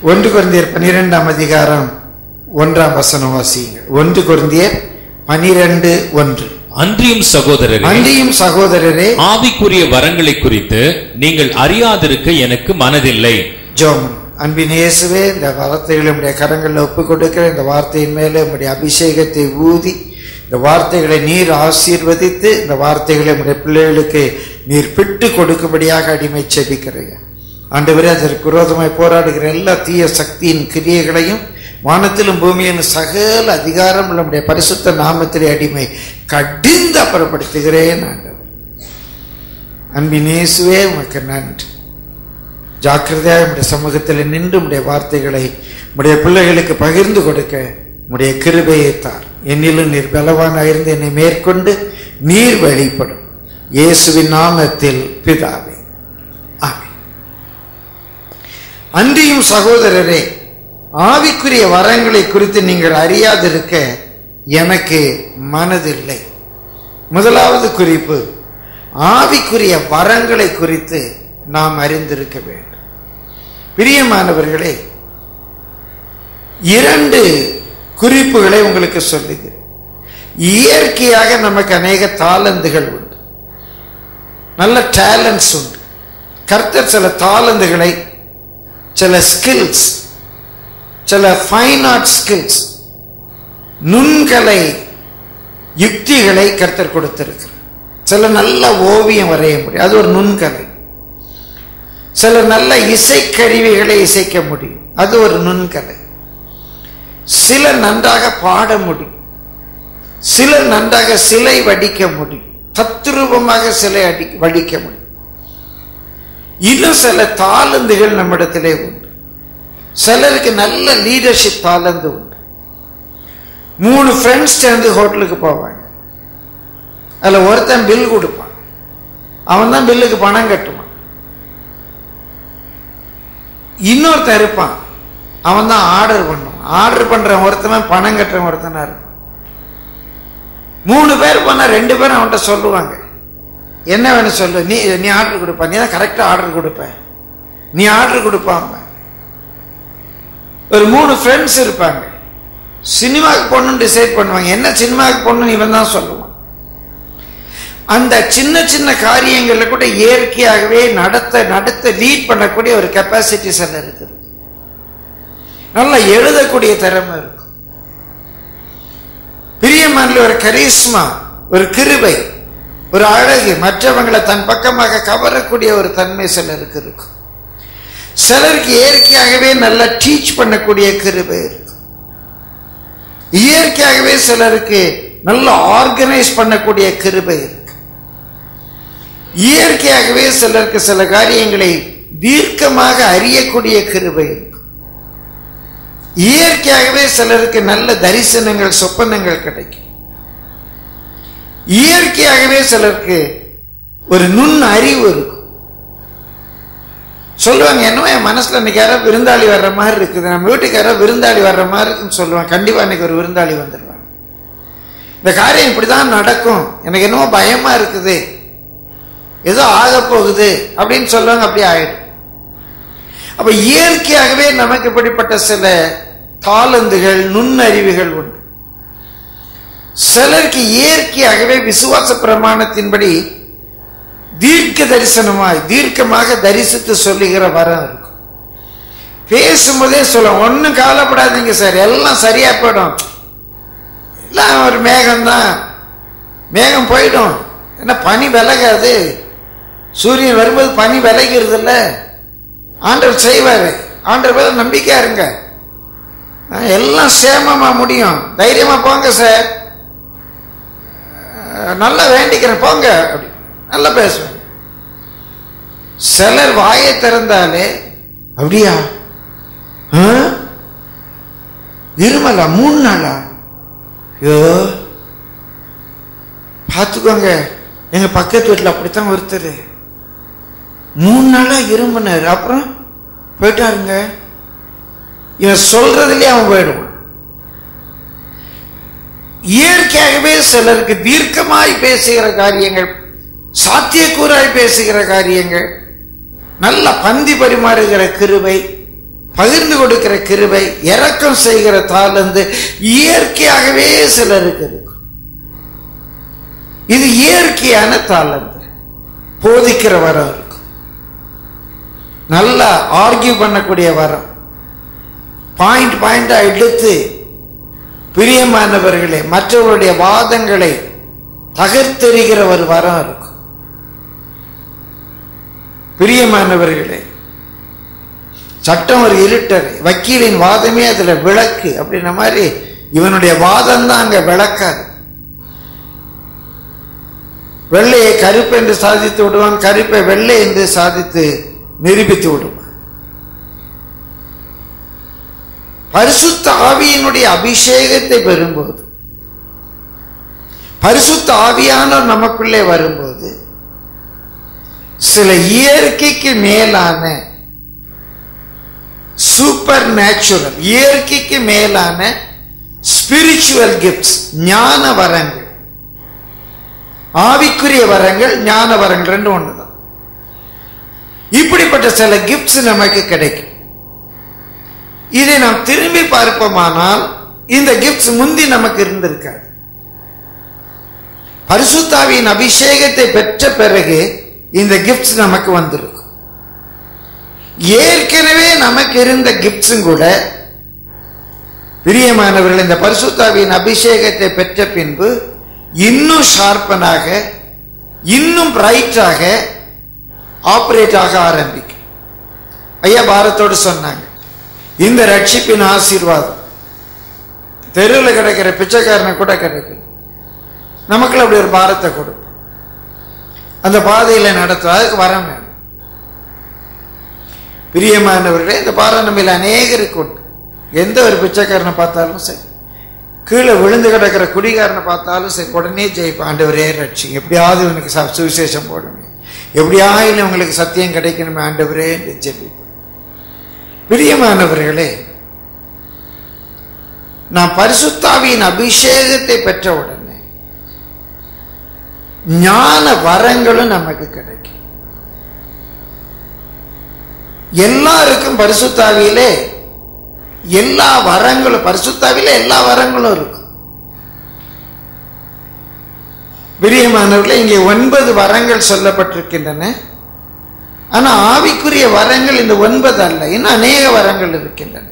ஒன்று குருந்தியர் பனிரெண்டாம் அதிகாரம் ஒன்றாம் வசனம் வாசிங்க ஒன்று குருந்தியர் பனிரெண்டு ஒன்று அன்றியும் சகோதரரே அன்றியும் சகோதரரே ஆவிக்குரிய வரங்களை குறித்து நீங்கள் அறியாதிருக்க எனக்கு மனதில்லை ஜோம் அன்பின் இயேசுவே இந்த வார்த்தைகளை உடைய கரங்களில் ஒப்பு கொடுக்கிற இந்த வார்த்தையின் மேலே உடைய அபிஷேகத்தை ஊதி இந்த வார்த்தைகளை நீர் ஆசீர்வதித்து இந்த வார்த்தைகளை உடைய பிள்ளைகளுக்கு நீர் பிட்டு கொடுக்கும்படியாக அடிமை செபிக்கிறீங்க ஆண்டவரே அதற்கு விரோதமாய் போராடுகிற எல்லா தீய சக்தியின் கிரியைகளையும் வானத்திலும் பூமியிலும் சகல அதிகாரம் நம்முடைய பரிசுத்த நாமத்திலே அடிமை கடிந்து அப்புறப்படுத்துகிறேன் ஆண்டவர் அன்பின் இயேசுவே உமக்கு நன்றி ஜாக்கிரதையாக உடைய சமூகத்தில் நின்று உடைய வார்த்தைகளை உடைய பிள்ளைகளுக்கு பகிர்ந்து கொடுக்க உடைய கிருபையை தார் என்னிலும் நீர் பலவானாக இருந்து என்னை மேற்கொண்டு நீர் வெளிப்படும் இயேசுவின் நாமத்தில் பிதாவே ஆமென் அன்றியும் சகோதரரே ஆவிக்குரிய வரங்களை குறித்து நீங்கள் அறியாதிருக்க எனக்கு மனதில்லை முதலாவது குறிப்பு ஆவிக்குரிய வரங்களை குறித்து நாம் அறிந்திருக்க வேண்டும் பிரியமானவர்களே இரண்டு குறிப்புகளை உங்களுக்கு சொல்லுகிறேன் இயற்கையாக நமக்கு அநேக தாளந்துகள் உண்டு நல்ல டேலண்ட்ஸ் உண்டு கர்த்தர் சில தாளந்துகளை சில ஸ்கில்ஸ் சில ஃபைன் ஆர்ட் ஸ்கில்ஸ் நுண்கலை யுக்திகளை கர்த்தர் கொடுத்திருக்கிறார் சில நல்ல ஓவியம் வரைய முடியும் அது ஒரு நுண்கலை சில நல்ல இசைக்கருவிகளை இசைக்க முடியும் அது ஒரு நுண்கலை சிலர் நன்றாக பாட முடியும் சிலர் நன்றாக சிலை வடிக்க முடியும் தத்ரூபமாக சிலை அடி வடிக்க முடியும் இன்னும் சில தாளந்துகள் நம்மிடத்திலே உண்டு சிலருக்கு நல்ல லீடர்ஷிப் தாளந்து உண்டு மூணு ஃப்ரெண்ட்ஸ் சேர்ந்து ஹோட்டலுக்கு போவாங்க அதில் ஒருத்தன் பில் கொடுப்பான் அவன் தான் பில்லுக்கு பணம் கட்டுவான் இன்னொருத்தன் இருப்பான் அவன் தான் ஆர்டர் பண்ணுவான் ஆர்டர் பண்றவன் ஒருத்தவன் பணம் கட்டுறவன் ஒருத்தனா இருப்பான் மூணு பேர் போனா ரெண்டு பேரும் அவன்கிட்ட சொல்லுவாங்க என்ன வேணும் சொல்லு நீ நீ ஆர்டர் கொடுப்ப நீ தான் கரெக்டா ஆர்டர் கொடுப்ப நீ ஆர்டர் கொடுப்பாங்க ஒரு மூணு ஃப்ரெண்ட்ஸ் இருப்பாங்க சினிமாவுக்கு போகணும்னு டிசைட் பண்ணுவாங்க என்ன சினிமாவுக்கு போகணும்னு இவன் தான் சொல்லுவான் அந்த சின்ன சின்ன காரியங்கள்ல கூட இயற்கையாகவே நடத்த நடத்த லீட் பண்ணக்கூடிய ஒரு கெப்பாசிட்டி சில இருக்குது நல்லா எழுதக்கூடிய திறமை இருக்கும் பிரியமான ஒரு கரிஸ்மா ஒரு கிருபை ஒரு அழகு மற்றவங்களை தன் பக்கமாக கவரக்கூடிய ஒரு தன்மை சிலருக்கு இருக்கும் சிலருக்கு இயற்கையாகவே நல்லா டீச் பண்ணக்கூடிய கிருபை இருக்கும் இயற்கையாகவே சிலருக்கு நல்ல ஆர்கனைஸ் பண்ணக்கூடிய கிருபை இருக்கு இயற்கையாகவே சிலருக்கு சில காரியங்களை தீர்க்கமாக அறியக்கூடிய கிருபை இருக்கு இயற்கையாகவே சிலருக்கு நல்ல தரிசனங்கள் சொப்பனங்கள் கிடைக்கும் இயற்கையாகவே சிலருக்கு ஒரு நுண் அறிவு இருக்கும் சொல்லுவாங்க என்னவோ என் மனசுல இன்னைக்கு யாரோ விருந்தாளி வர்ற மாதிரி இருக்குது நம்ம வீட்டுக்கு யாரோ விருந்தாளி வர்ற மாதிரி இருக்குன்னு சொல்லுவாங்க கண்டிப்பா இன்னைக்கு ஒரு விருந்தாளி வந்துடுவாங்க இந்த காரியம் இப்படிதான் நடக்கும் எனக்கு என்னமோ பயமா இருக்குது ஏதோ ஆக போகுது அப்படின்னு சொல்லுவாங்க அப்படியே ஆயிடும் அப்ப இயற்கையாகவே நமக்கு இப்படிப்பட்ட சில தாளந்துகள் நுண்ணறிவுகள் உண்டு சிலருக்கு இயற்கையாகவே விசுவாச பிரமாணத்தின்படி தீர்க்க தரிசனமாய் தீர்க்கமாக தரிசித்து சொல்லுகிற வரம் இருக்கும் பேசும்போதே சொல்ல ஒன்றும் கவலைப்படாதீங்க சார் எல்லாம் சரியா போயிடும் எல்லாம் ஒரு மேகம்தான் மேகம் போயிடும் என்ன பனி விலகாது சூரியன் வரும்போது பனி விலகிறது இல்ல ஆண்டவர் செய்வாரு ஆண்டவர் மேல நம்பிக்கையா இருங்க அஹ் எல்லாம் சேமமா முடியும் தைரியமா போங்க சார் அஹ் நல்லா வேண்டிக்கிறேன் போங்க அப்படி நல்லா பேசுவேன் சிலர் வாயை திறந்தாலே அப்படியா ஆ? இருமலா மூணு நாளா ஐயோ பார்த்துக்கோங்க எங்க பக்கத்து வீட்டில் அப்படித்தான் ஒருத்தர் மூணு நாளா இரும்பினார் அப்புறம் போயிட்டாருங்க இவன் சொல்றதுலயே அவன் போயிடுவான் இயற்கையாகவே சிலருக்கு தீர்க்கமாய் பேசுகிற காரியங்கள் சாத்தியக்கூறாய் பேசுகிற காரியங்கள் நல்ல பந்தி பரிமாறுகிற கிருபை பகிர்ந்து கொடுக்கிற கிருபை இரக்கம் செய்கிற தாளந்து இயற்கையாகவே சிலருக்கு இருக்கும் இது இயற்கையான தாளந்து போதிக்கிற வரம் இருக்கும் நல்லா ஆர்கியூ பண்ணக்கூடிய வரம் பாயிண்ட் பாயிண்டா எடுத்து பிரியமானவர்களே மற்றவருடைய வாதங்களை தகர்த்தெறிகிற ஒரு வரம் இருக்கும் பிரியமானவர்களே சட்டம் ஒரு இருட்டர் வக்கீலின் வாதமே அதுல விளக்கு அப்படின்ன மாதிரி இவனுடைய வாதம் தான் அங்க விளக்காது வெள்ளையை கருப்பு என்று சாதித்து விடுவான் கருப்பை வெள்ளை என்று சாதித்து நிரூபித்து விடுவான் பரிசுத்த ஆவியினுடைய அபிஷேகத்தை பெறும்போது பரிசுத்த ஆவியானவர் நமக்குள்ளே வரும்போது சில இயற்கைக்கு மேலான சூப்பர் நேச்சுரல் இயற்கைக்கு மேலான ஸ்பிரிச்சுவல் கிஃப்ட்ஸ் ஞான வரங்கள் ஆவிக்குரிய வரங்கள் ஞான வரங்கள் ரெண்டு ஒண்ணுதான் இப்படிப்பட்ட சில கிஃப்ட்ஸ் நமக்கு கிடைக்கும் இதை நாம் திரும்பி பார்ப்போமானால் இந்த கிஃப்ட்ஸ் முந்தி நமக்கு இருந்திருக்காது பரிசுத்தாவியின் அபிஷேகத்தை பெற்ற பிறகு இந்த கிஃப்ட்ஸ் நமக்கு வந்திருக்கும் ஏற்கனவே நமக்கு இருந்த கிஃப்ட்ஸும் கூட பிரியமானவர்கள் இந்த பரிசுத்தாவியின் அபிஷேகத்தை பெற்ற பின்பு இன்னும் ஷார்ப்பனாக இன்னும் பிரைட்டாக ஆபரேட் ஆக ஆரம்பிக்கும் ஐயா பாரத்தோடு சொன்னாங்க இந்த ரட்சிப்பின் ஆசீர்வாதம் தெருவில் கிடைக்கிற பிச்சைக்காரனை கூட கிடைக்கும் நமக்குள்ள அப்படி ஒரு பாரத்தை கொடுப்போம் அந்த பாதையில நடத்தும் அதுக்கு வரம் வேணும் பிரியமானவர்களே இந்த பாரம் நம்ம அநேகருக்கு உண்டு எந்த ஒரு பிச்சைக்காரனை பார்த்தாலும் சரி கீழே விழுந்து கிடக்கிற குடிகாரனை பார்த்தாலும் சரி உடனே ஜெயிப்பான் ஆண்டவரே ரட்சிங்க எப்படியாவது இவனுக்கு ச- சுவிசேஷம் போடுங்க எப்படியாவது உங்களுக்கு சத்தியம் கிடைக்கணுமே ஆண்டவரே என்று ஜெபிப்பேன் பிரியமானவர்களே நான் பரிசுத்தாவியின் அபிஷேகத்தை பெற்ற உடனே ஞான வரங்களும் நமக்கு கிடைக்கும் எல்லாருக்கும் பரிசுத்தாவியிலே எல்லா வரங்களும் பரிசுத்தாவிலே எல்லா வரங்களும் இருக்கும் பிரியமானவர்களே இங்கே ஒன்பது வரங்கள் சொல்லப்பட்டிருக்கின்றன ஆனா ஆவிக்குரிய வரங்கள் இந்த ஒன்பது அல்ல இன்னும் அநேக வரங்கள் இருக்கின்றன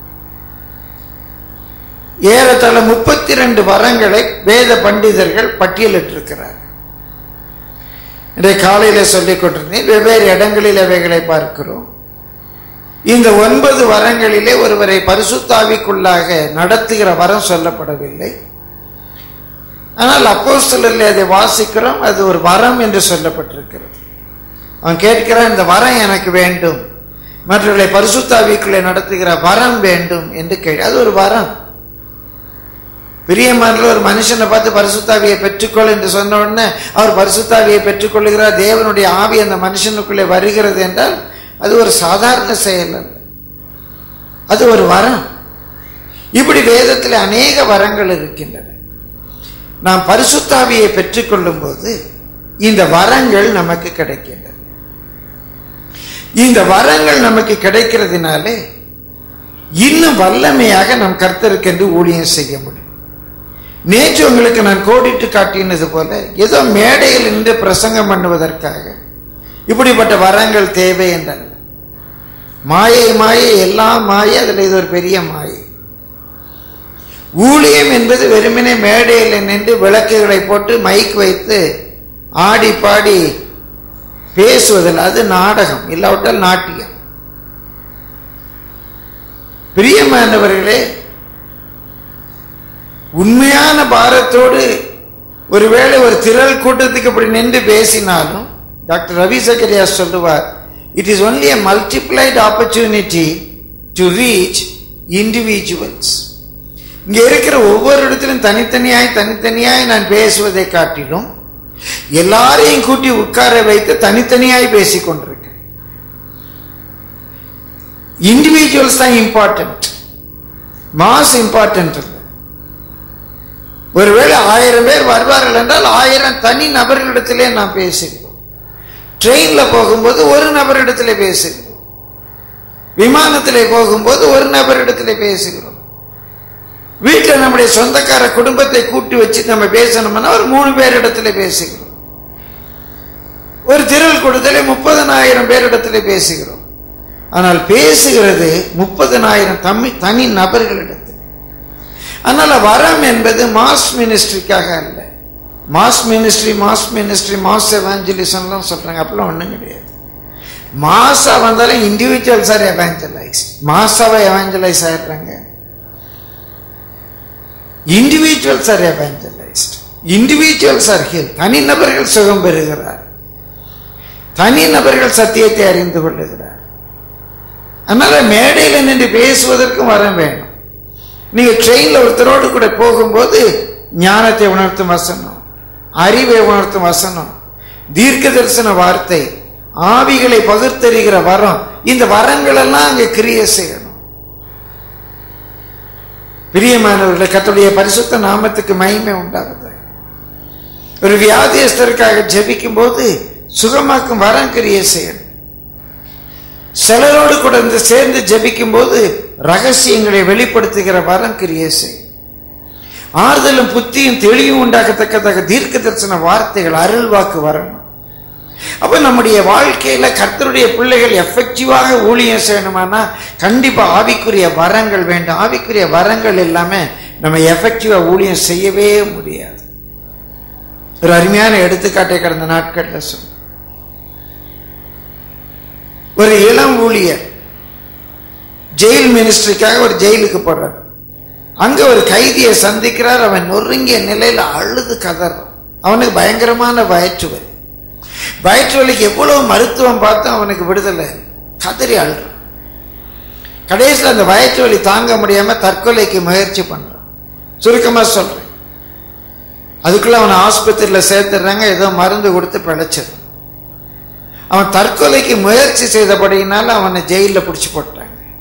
ஏறத்தாழ முப்பத்தி ரெண்டு வரங்களை வேத பண்டிதர்கள் பட்டியலிட்டிருக்கிறார் இன்றைய காலையில சொல்லிக் கொண்டிருந்தேன் வெவ்வேறு இடங்களில் அவைகளை பார்க்கிறோம் இந்த ஒன்பது வரங்களிலே ஒருவரை பரிசுத்தாவிக்குள்ளாக நடத்துகிற வரம் சொல்லப்படவில்லை ஆனால் அப்போஸ்தலரில் அதை வாசிக்கிறோம் அது ஒரு வரம் என்று சொல்லப்பட்டிருக்கிறது அவன் கேட்கிறான் இந்த வரம் எனக்கு வேண்டும் மற்றவர்களை பரிசுத்தாவிக்குள்ளே நடத்துகிற வரம் வேண்டும் என்று கேள் அது ஒரு வரம் பிரியமான ஒரு மனுஷனை பார்த்து பரிசுத்தாவியை பெற்றுக்கொள் என்று சொன்ன உடனே அவர் பரிசுத்தாவியை பெற்றுக்கொள்ளுகிறார் தேவனுடைய ஆவி அந்த மனுஷனுக்குள்ளே வருகிறது என்றால் அது ஒரு சாதாரண செயல் அல்ல அது ஒரு வரம் இப்படி வேதத்தில் அநேக வரங்கள் இருக்கின்றன நாம் பரிசுத்தாவியை பெற்றுக்கொள்ளும் போது இந்த வரங்கள் நமக்கு கிடைக்கின்றன இந்த வரங்கள் நமக்கு கிடைக்கிறதுனாலே இன்னும் வல்லமையாக நம் கர்த்தருக்கென்று ஊழியம் செய்ய முடியும் நேற்று உங்களுக்கு நான் கோடிட்டு காட்டினது போல ஏதோ மேடையில் நின்று பிரசங்கம் பண்ணுவதற்காக இப்படிப்பட்ட வரங்கள் தேவை என்றல்ல மாயை மாயை எல்லாம் மாயை அதுல இது ஒரு பெரிய மாயை ஊழியம் என்பது வெறுமனே மேடையில் நின்று விளக்குகளை போட்டு மைக் வைத்து ஆடி பாடி பேசுவதில் அது நாடகம் இல்லாவிட்டால் நாட்டியம் பிரியமானவர்களே உண்மையான பாரத்தோடு ஒருவேளை ஒரு திரள் கூட்டத்துக்கு இப்படி நின்று பேசினாலும் டாக்டர் ரவி சக்கரியா சொல்லுவார் it is only a multiplied opportunity to reach individuals இங்க இருக்கிற ஒவ்வொரு இடத்திலும் தனித்தனியாய் தனித்தனியாய் நான் பேசுவதை காட்டிலும் எல்லாரையும் கூட்டி உட்கார வைத்து தனித்தனியாய் பேசிக் கொண்டிருக்கிறேன் இண்டிவிஜுவல்ஸ் தான் இம்பார்ட்டன்ட் மாஸ் இம்பார்ட்டன்ட் இல்லை ஒருவேளை ஆயிரம் பேர் வருவார்கள் என்றால் ஆயிரம் தனி நபர்களிடத்திலே நாம் பேசுகிறோம் ட்ரெயின்ல போகும்போது ஒரு நபரிடத்திலே பேசுகிறோம் விமானத்திலே போகும்போது ஒரு நபரிடத்திலே பேசுகிறோம் வீட்டில் நம்முடைய சொந்தக்கார குடும்பத்தை கூட்டி வச்சு நம்ம பேசணும்னா ஒரு மூணு பேரிடத்துல பேசுகிறோம் ஒரு திரள் கூட்டத்திலே முப்பதனாயிரம் பேரிடத்திலே பேசுகிறோம் ஆனால் பேசுகிறது முப்பதனாயிரம் தம்மி தனி நபர்களிடத்தில் அதனால வரம் என்பது மாஸ் மினிஸ்ட்ரிக்காக அல்ல mass ministry mass ministry mass எவாஞ்சலிசம்லாம் சொல்றாங்க அப்படிலாம் ஒண்ணும் கிடையாது மாசா வந்தாலும் இண்டிவிஜுவல்ஸ் ஆர் எவாஞ்சலைஸ் மாசாவை எவாஞ்சலைஸ் ஆயிடுறாங்க individuals are evangelized individuals are heal தனிநபர்கள் சுகம் பெறுகிறார் தனிநபர்கள் சத்தியத்தை அறிந்து கொள்ளுகிறார் அதனால மேடையில் நின்று பேசுவதற்கும் வர வேணும் நீங்க ட்ரெயின்ல ஒருத்தரோடு கூட போகும்போது ஞானத்தை உணர்த்தும் வசனம் அறிவை உணர்த்தும் வசனம் தீர்க்க தரிசன வார்த்தை ஆவிகளை பகுத்தறிகிற வரம் இந்த வரங்கள் எல்லாம் அங்க கிரிய செய்யணும் பிரியமானவர்களை கத்துடைய பரிசுத்த நாமத்துக்கு மகிமை உண்டாகுது ஒரு வியாதியஸ்தருக்காக ஜெபிக்கும் போது சுகமாக்கும் வரம் கிரிய செய்யணும் சிலரோடு கூட இருந்து சேர்ந்து ஜெபிக்கும் போது ரகசியங்களை வெளிப்படுத்துகிற வரம் கிரிய செய்யும் ஆறுதலும் புத்தியும் தெளிவும் உண்டாக்கத்தக்கதாக தீர்க்க தரிசன வார்த்தைகள் அருள் வாக்கு வரணும் அப்ப நம்முடைய வாழ்க்கையில கர்த்தருடைய பிள்ளைகள் எஃபெக்டிவாக ஊழியம் செய்யணுமானா கண்டிப்பா ஆவிக்குரிய வரங்கள் வேண்டும் ஆவிக்குரிய வரங்கள் இல்லாம நம்ம எஃபெக்டிவா ஊழியம் செய்யவே முடியாது ஒரு அருமையான எடுத்துக்காட்டை கடந்த நாட்கள்ல சொன்ன ஒரு இளம் ஊழியர் ஜெயில் மினிஸ்ட்ரிக்காக ஒரு ஜெயிலுக்கு போறார் அங்க ஒரு கைதியை சந்திக்கிறார் அவன் நொறுங்கிய நிலையில அழுது கதறான் அவனுக்கு பயங்கரமான வயிற்று வலி வயிற்று வலிக்கு எவ்வளவு மருத்துவம் பார்த்தும் அவனுக்கு விடுதலை கதறி அழுறான் கடைசியில் அந்த வயிற்று வலி தாங்க முடியாம தற்கொலைக்கு முயற்சி பண்றான் சுருக்கமா சொல்றேன் அதுக்குள்ள அவனை ஆஸ்பத்திரியில் சேர்த்துடுறாங்க ஏதோ மருந்து கொடுத்து பிழைச்சிடும் அவன் தற்கொலைக்கு முயற்சி செய்தபடியினால அவனை ஜெயிலில் பிடிச்சி போட்டாங்க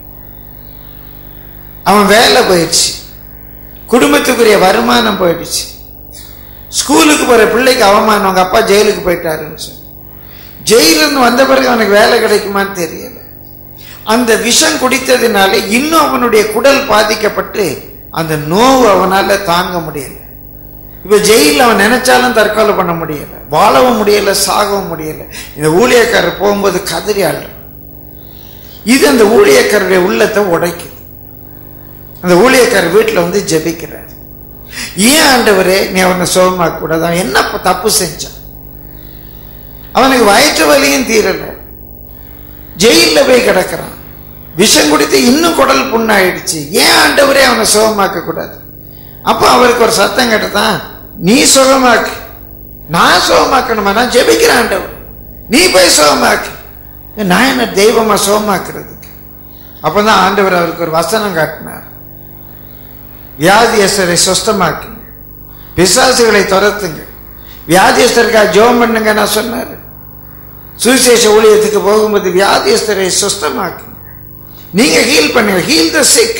அவன் வேலை போயிடுச்சு குடும்பத்துக்குரிய வருமானம் போயிடுச்சு ஸ்கூலுக்கு போற பிள்ளைக்கு அவமானம் அவங்க அப்பா ஜெயிலுக்கு போயிட்டாருன்னு சொல்லி ஜெயிலிருந்து வந்த பிறகு அவனுக்கு வேலை கிடைக்குமான்னு தெரியல அந்த விஷம் குடித்ததினால இன்னும் அவனுடைய குடல் பாதிக்கப்பட்டு அந்த நோவு அவனால தாங்க முடியல இப்ப ஜெயில அவன் நினைச்சாலும் தற்கொலை பண்ண முடியல வாழவும் முடியல சாகவும் முடியல இந்த ஊழியக்காரர் போகும்போது கதறி ஆள்ற இது அந்த ஊழியக்காரருடைய உள்ளத்தை உடைக்குது அந்த ஊழியக்காரர் வீட்டுல வந்து ஜெபிக்கிறார் ஏன் ஆண்டவரே நீ அவனை சோகமாக்க கூடாது அவன் என்ன தப்பு செஞ்சான் அவனுக்கு வயிற்று வலியும் தீரல ஜெயில போய் கிடக்கிறான் விஷம் குடித்து இன்னும் குடல் புண்ணாயிடுச்சு ஏன் ஆண்டவரே அவனை சுகமாக்க கூடாது அப்ப அவருக்கு ஒரு சத்தம் கேட்டதான் நீ சுகமாக்கு நான் சுகமாக்கணுமா நான் ஜெபிக்கிறேன் ஆண்டவர் நீ போய் சுகமாக்கு நான் என்ன தெய்வமா சுகமாக்குறதுக்கு அப்பதான் ஆண்டவர் அவருக்கு ஒரு வசனம் காட்டினார் வியாதியஸ்தரை சுஸ்தமாக்குங்க பிசாசுகளை துரத்துங்க வியாதியஸ்தருக்காக ஜெபம் பண்ணுங்க நான் சொன்னார் சுவிசேஷ ஊழியத்துக்கு போகும்போது வியாதியஸ்தரை சுஸ்தமாக்குங்க நீங்க ஹீல் பண்ணுங்க ஹீல் த சிக்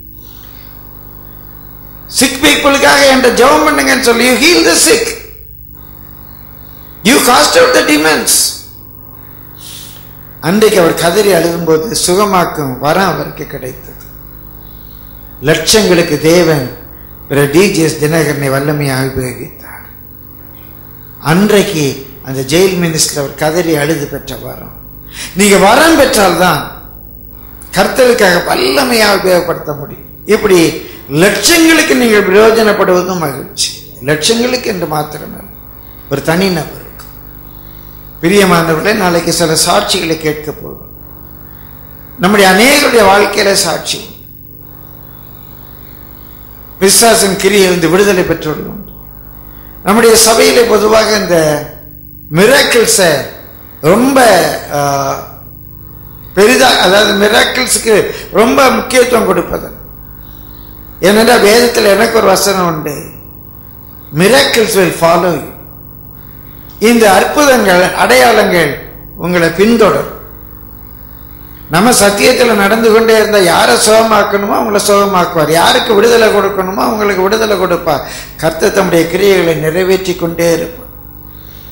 சிக் பீப்புளுக்காக என்ற ஜெபம் பண்ணுங்கன்னு சொல்லி you heal the sick you cast out the demons அன்றைக்கு அவர் கதறி அழுகும்போது சுகமாக்கும் வரம் அவருக்கு கிடைத்தது லட்சங்களுக்கு தேவன் பிற டிஜிஎஸ் தினகரனை வல்லமையாக உபயோகித்தார் அன்றைக்கு அந்த ஜெயில் மினிஸ்டர் அவர் கதறி அழுது பெற்ற வரம் நீங்க வரம் பெற்றால்தான் கர்த்தருக்காக வல்லமையாக உபயோகப்படுத்த முடியும் இப்படி லட்சங்களுக்கு நீங்கள் பிரயோஜனப்படுவதும் மகிழ்ச்சி லட்சங்களுக்கு என்று மாத்திரமல்ல ஒரு தனி நபருக்கு பிரியமானவர்களே நாளைக்கு சில சாட்சிகளை கேட்க போகும் நம்முடைய அநேகருடைய வாழ்க்கையில சாட்சி பிசாசின் கிரியை வந்து விடுதலை பெற்றுள்ளோம் நம்முடைய சபையில பொதுவாக இந்த மிராக்கிள்ஸ ரொம்ப பெரிதா அதாவது மிராக்கிள்ஸுக்கு ரொம்ப முக்கியத்துவம் கொடுப்பது ஏனென்றா வேதத்தில் எனக்கு ஒரு வசனம் உண்டு மிராக்கிள்ஸ் வில் ஃபாலோ இந்த அற்புதங்கள் அடையாளங்கள் உங்களை பின்தொடரும் நம்ம சத்தியத்தில் நடந்து கொண்டே இருந்தால் யாரை சுகமாக்கணுமோ அவங்கள சுகமாக்குவார் யாருக்கு விடுதலை கொடுக்கணுமோ அவங்களுக்கு விடுதலை கொடுப்பார் கர்த்த தம்முடைய கிரியைகளை நிறைவேற்றி கொண்டே இருப்பார்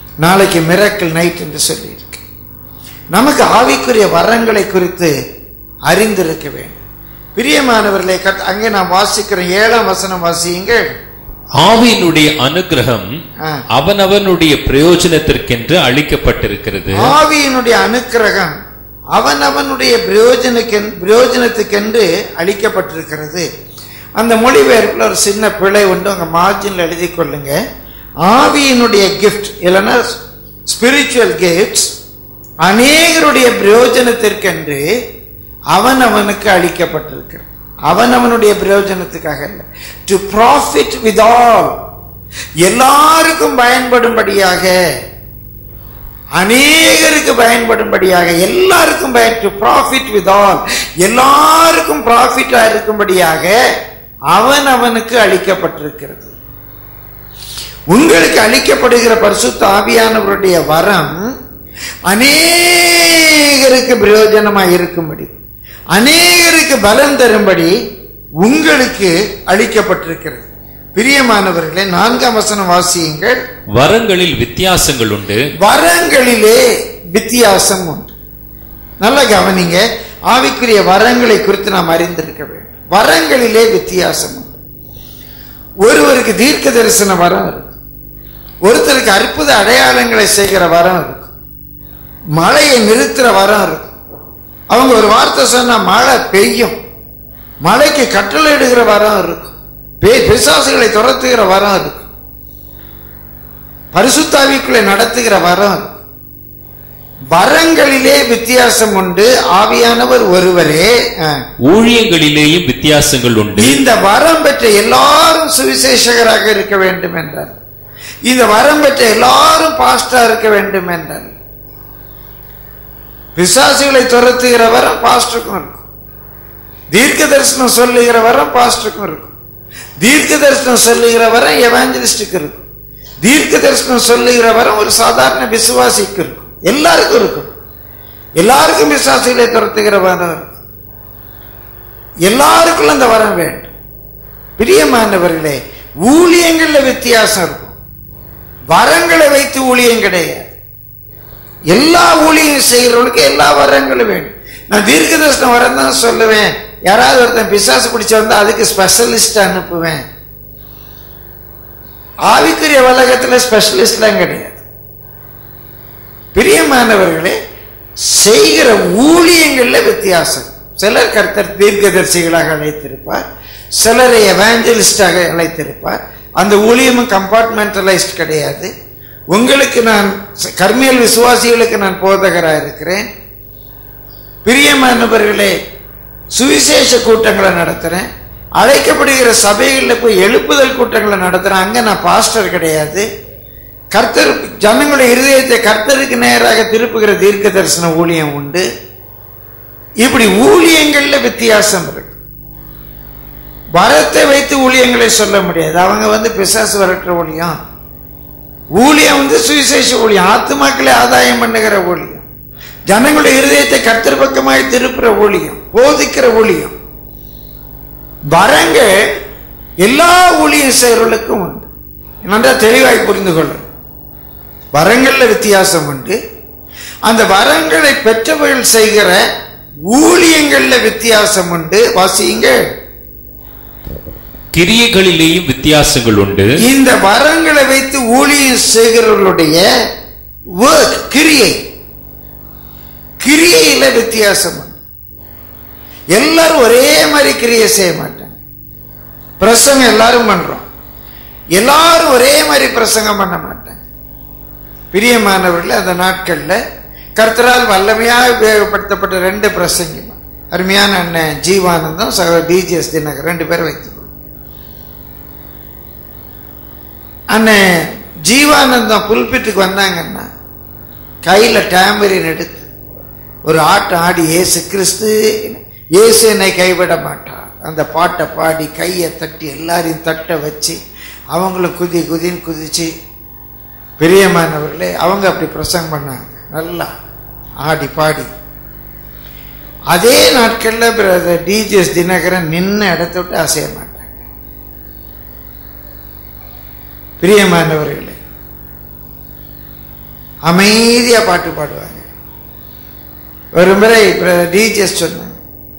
நாளைக்கு மிரக்கல் நைட் என்று சொல்லியிருக்கு நமக்கு ஆவிக்குரிய வரங்களை குறித்து அறிந்திருக்க வேண்டும் பிரியமானவர்களே கர்த்த- அங்கே நாம் வாசிக்கிறோம் ஏழாம் வசனம் வாசியுங்கள் ஆவியினுடைய அனுக்கிரகம் ஆ. அவனவனுடைய பிரயோஜனத்திற்கென்று அளிக்கப்பட்டிருக்கிறது ஆவியினுடைய அனுக்கிரகம் அவனவனுடைய பிரயோஜனக்கு பிரயோஜனத்துக்கென்று அளிக்கப்பட்டிருக்கிறது அந்த மொழிபெயர்ப்புல ஒரு சின்ன பிழை உண்டு அங்க மார்ஜின்ல எழுதி கொள்ளுங்க ஆவியினுடைய கிஃப்ட் இல்லைன்னா ஸ்பிரிச்சுவல் கிஃப்ட்ஸ் அநேகருடைய பிரயோஜனத்திற்கென்று அவன் அவனுக்கு அளிக்கப்பட்டிருக்கிறது அவன் அவனுடைய பிரயோஜனத்துக்காக இல்லை டு ப்ராஃபிட் வித் ஆல் எல்லாருக்கும் பயன்படும்படியாக அநேகருக்கு பயன்படும்படியாக எல்லாருக்கும் பயன் டு ப்ராஃபிட் வித் ஆல் எல்லாருக்கும் ப்ராஃபிட்டா இருக்கும்படியாக அவன் அவனுக்கு அளிக்கப்பட்டிருக்கிறது உங்களுக்கு அளிக்கப்படுகிற பரிசுத்த ஆவியானவருடைய வரம் அநேகருக்கு பிரயோஜனமாக இருக்கும்படி அநேகருக்கு பலம் தரும்படி உங்களுக்கு அளிக்கப்பட்டிருக்கிறது பிரியமானவர்களே நான்காம் வசனம் வாசியுங்கள் வரங்களில் வித்தியாசங்கள் உண்டு வரங்களிலே வித்தியாசம் உண்டு நல்லா கவனிங்க ஆவிக்குரிய வரங்களை குறித்து நாம் அறிந்திருக்க வேண்டும் வரங்களிலே வித்தியாசம் உண்டு ஒருவருக்கு தீர்க்க தரிசன வரம் இருக்கு ஒருத்தருக்கு அற்புத அடையாளங்களை செய்கிற வரம் இருக்கு மழையை நிறுத்துற வரம் இருக்கு அவங்க ஒரு வார்த்தை சொன்னா மழை பெய்யும் மழைக்கு கட்டளையிடுகிற வரம் இருக்கும் பே- பிசாசுகளை துரத்துகிற வரம் இருக்கு பரிசுத்தாவிக்குள்ளே நடத்துகிற வரம் இருக்கு. வரங்களிலே வித்தியாசம் உண்டு ஆவியானவர் ஒருவரே ஆ. ஊழியங்களிலேயும் வித்தியாசங்கள் உண்டு இந்த வரம் பெற்ற எல்லாரும் சுவிசேஷகராக இருக்க வேண்டும் என்றார் இந்த வரம் பெற்ற எல்லாரும் பாஸ்டா இருக்க வேண்டும் என்றார் பிசாசுகளை துரத்துகிற வரம் பாஸ்டருக்கும் இருக்கும் தீர்க்க தரிசனம் சொல்லுகிற வரம் பாஸ்டருக்கும் இருக்கும் தீர்க்க தரிசனம் சொல்லுகிற வரம் எவாஞ்சலிஸ்டுக்கு இருக்கும் தீர்க்க தரிசனம் சொல்லுகிற வரம் ஒரு சாதாரண விசுவாசிக்கு இருக்கும் எல்லாருக்கும் இருக்கும் எல்லாருக்கும் விசுவாசிகளை துரத்துகிற வரம் இருக்கும் எல்லாருக்குள்ள அந்த வரம் வேண்டும் பிரியமானவர்களே ஊழியங்கள்ல வித்தியாசம் இருக்கும் வரங்களை வைத்து ஊழியம் கிடையாது எல்லா ஊழியம் செய்கிறவனுக்கு எல்லா வரங்களும் வேண்டும் நான் தீர்க்க தரிசனம் வரம் தான் சொல்லுவேன் யாராவது ஒருத்தன் பிசாசு பிடிச்ச வந்தா அதுக்கு ஸ்பெஷலிஸ்ட் அனுப்புவேன் ஆவிக்குரிய வலகத்துல ஸ்பெஷலிஸ்ட்லாம் கிடையாது பிரியமானவர்களே செய்கிற ஊழியங்கள்ல வித்தியாசம் சிலர் கர்த்தர் தீர்க்கதரிசிகளாக அழைத்திருப்பார் சிலரை எவாஞ்சலிஸ்டாக அழைத்திருப்பார் அந்த ஊழியமும் கம்பார்ட்மெண்டலைஸ்ட் கிடையாது உங்களுக்கு நான் கர்மியல் விசுவாசிகளுக்கு நான் போதகராக இருக்கிறேன் பிரியமானவர்களே சுவிசேஷ கூட்டங்களை நடத்துறேன் அழைக்கப்படுகிற சபைகளில் போய் எழுப்புதல் கூட்டங்களை நடத்துறேன் அங்க நான் பாஸ்டர் கிடையாது கர்த்தர் ஜனங்களுடைய இருதயத்தை கர்த்தருக்கு நேராக திருப்புகிற தீர்க்க தரிசன ஊழியம் உண்டு இப்படி ஊழியங்கள்ல வித்தியாசம் இருக்கு வரத்தை வைத்து ஊழியங்களை சொல்ல முடியாது அவங்க வந்து பிசாசு வரட்டுற ஊழியம் ஊழியம் வந்து சுவிசேஷ ஊழியம் ஆத்துமாக்களை ஆதாயம் பண்ணுகிற ஊழியம் ஜனங்களுடைய இருதயத்தை கர்த்தர் பக்கமாய் திருப்புற ஊழியம் போதிக்கிற ஊழியம் வரங்க எல்லா ஊழியம் செய்கிறவர்களுக்கும் உண்டு நன்றா தெளிவாய் புரிந்து கொள்ளும் வரங்கள்ல வித்தியாசம் உண்டு அந்த வரங்களை பெற்றவர்கள் செய்கிற ஊழியங்கள்ல வித்தியாசம் உண்டு வாசியுங்கள் கிரியைகளிலேயும் வித்தியாசங்கள் உண்டு இந்த வரங்களை வைத்து ஊழியம் செய்கிறவர்களுடைய work, கிரியை கிரியையில வித்தியாசம் உண்டு எல்லாரும் ஒரே மாதிரி கிரியை செய்ய மாட்டாங்க பிரசங்கம் எல்லாரும் பண்றோம் எல்லாரும் ஒரே மாதிரி பிரசங்கம் பண்ண மாட்டாங்க பிரியமானவர்கள் அந்த நாட்கள்ல கர்த்தரால் வல்லமையாக உபயோகப்படுத்தப்பட்ட ரெண்டு பிரசங்கி அருமையான அண்ணன் ஜீவானந்தம் சகோ டிஜிஎஸ் தினகர் ரெண்டு பேரும் வைத்துக்கொள்ளும் அண்ணன் ஜீவானந்தம் புல்பிட்டுக்கு வந்தாங்கன்னா கையில டேம்பரின் எடுத்து ஒரு ஆட்டம் ஆடி ஏசு கிறிஸ்து இயேசு என்னை கைவிட மாட்டார் அந்த பாட்டை பாடி கையை தட்டி எல்லாரையும் தட்ட வச்சு அவங்களும் குதி குதின்னு குதிச்சு பிரியமானவர்களே அவங்க அப்படி பிரசங்கம் பண்ணாங்க நல்லா ஆடி பாடி அதே நாட்கள்ல பிரதர் டிஜிஎஸ் தினகரன் நின்ன இடத்த விட்டு அசைய மாட்டாங்க பிரியமானவர்களே அமைதியா பாட்டு பாடுவாங்க ஒரு முறை டிஜிஎஸ் சொன்னாங்க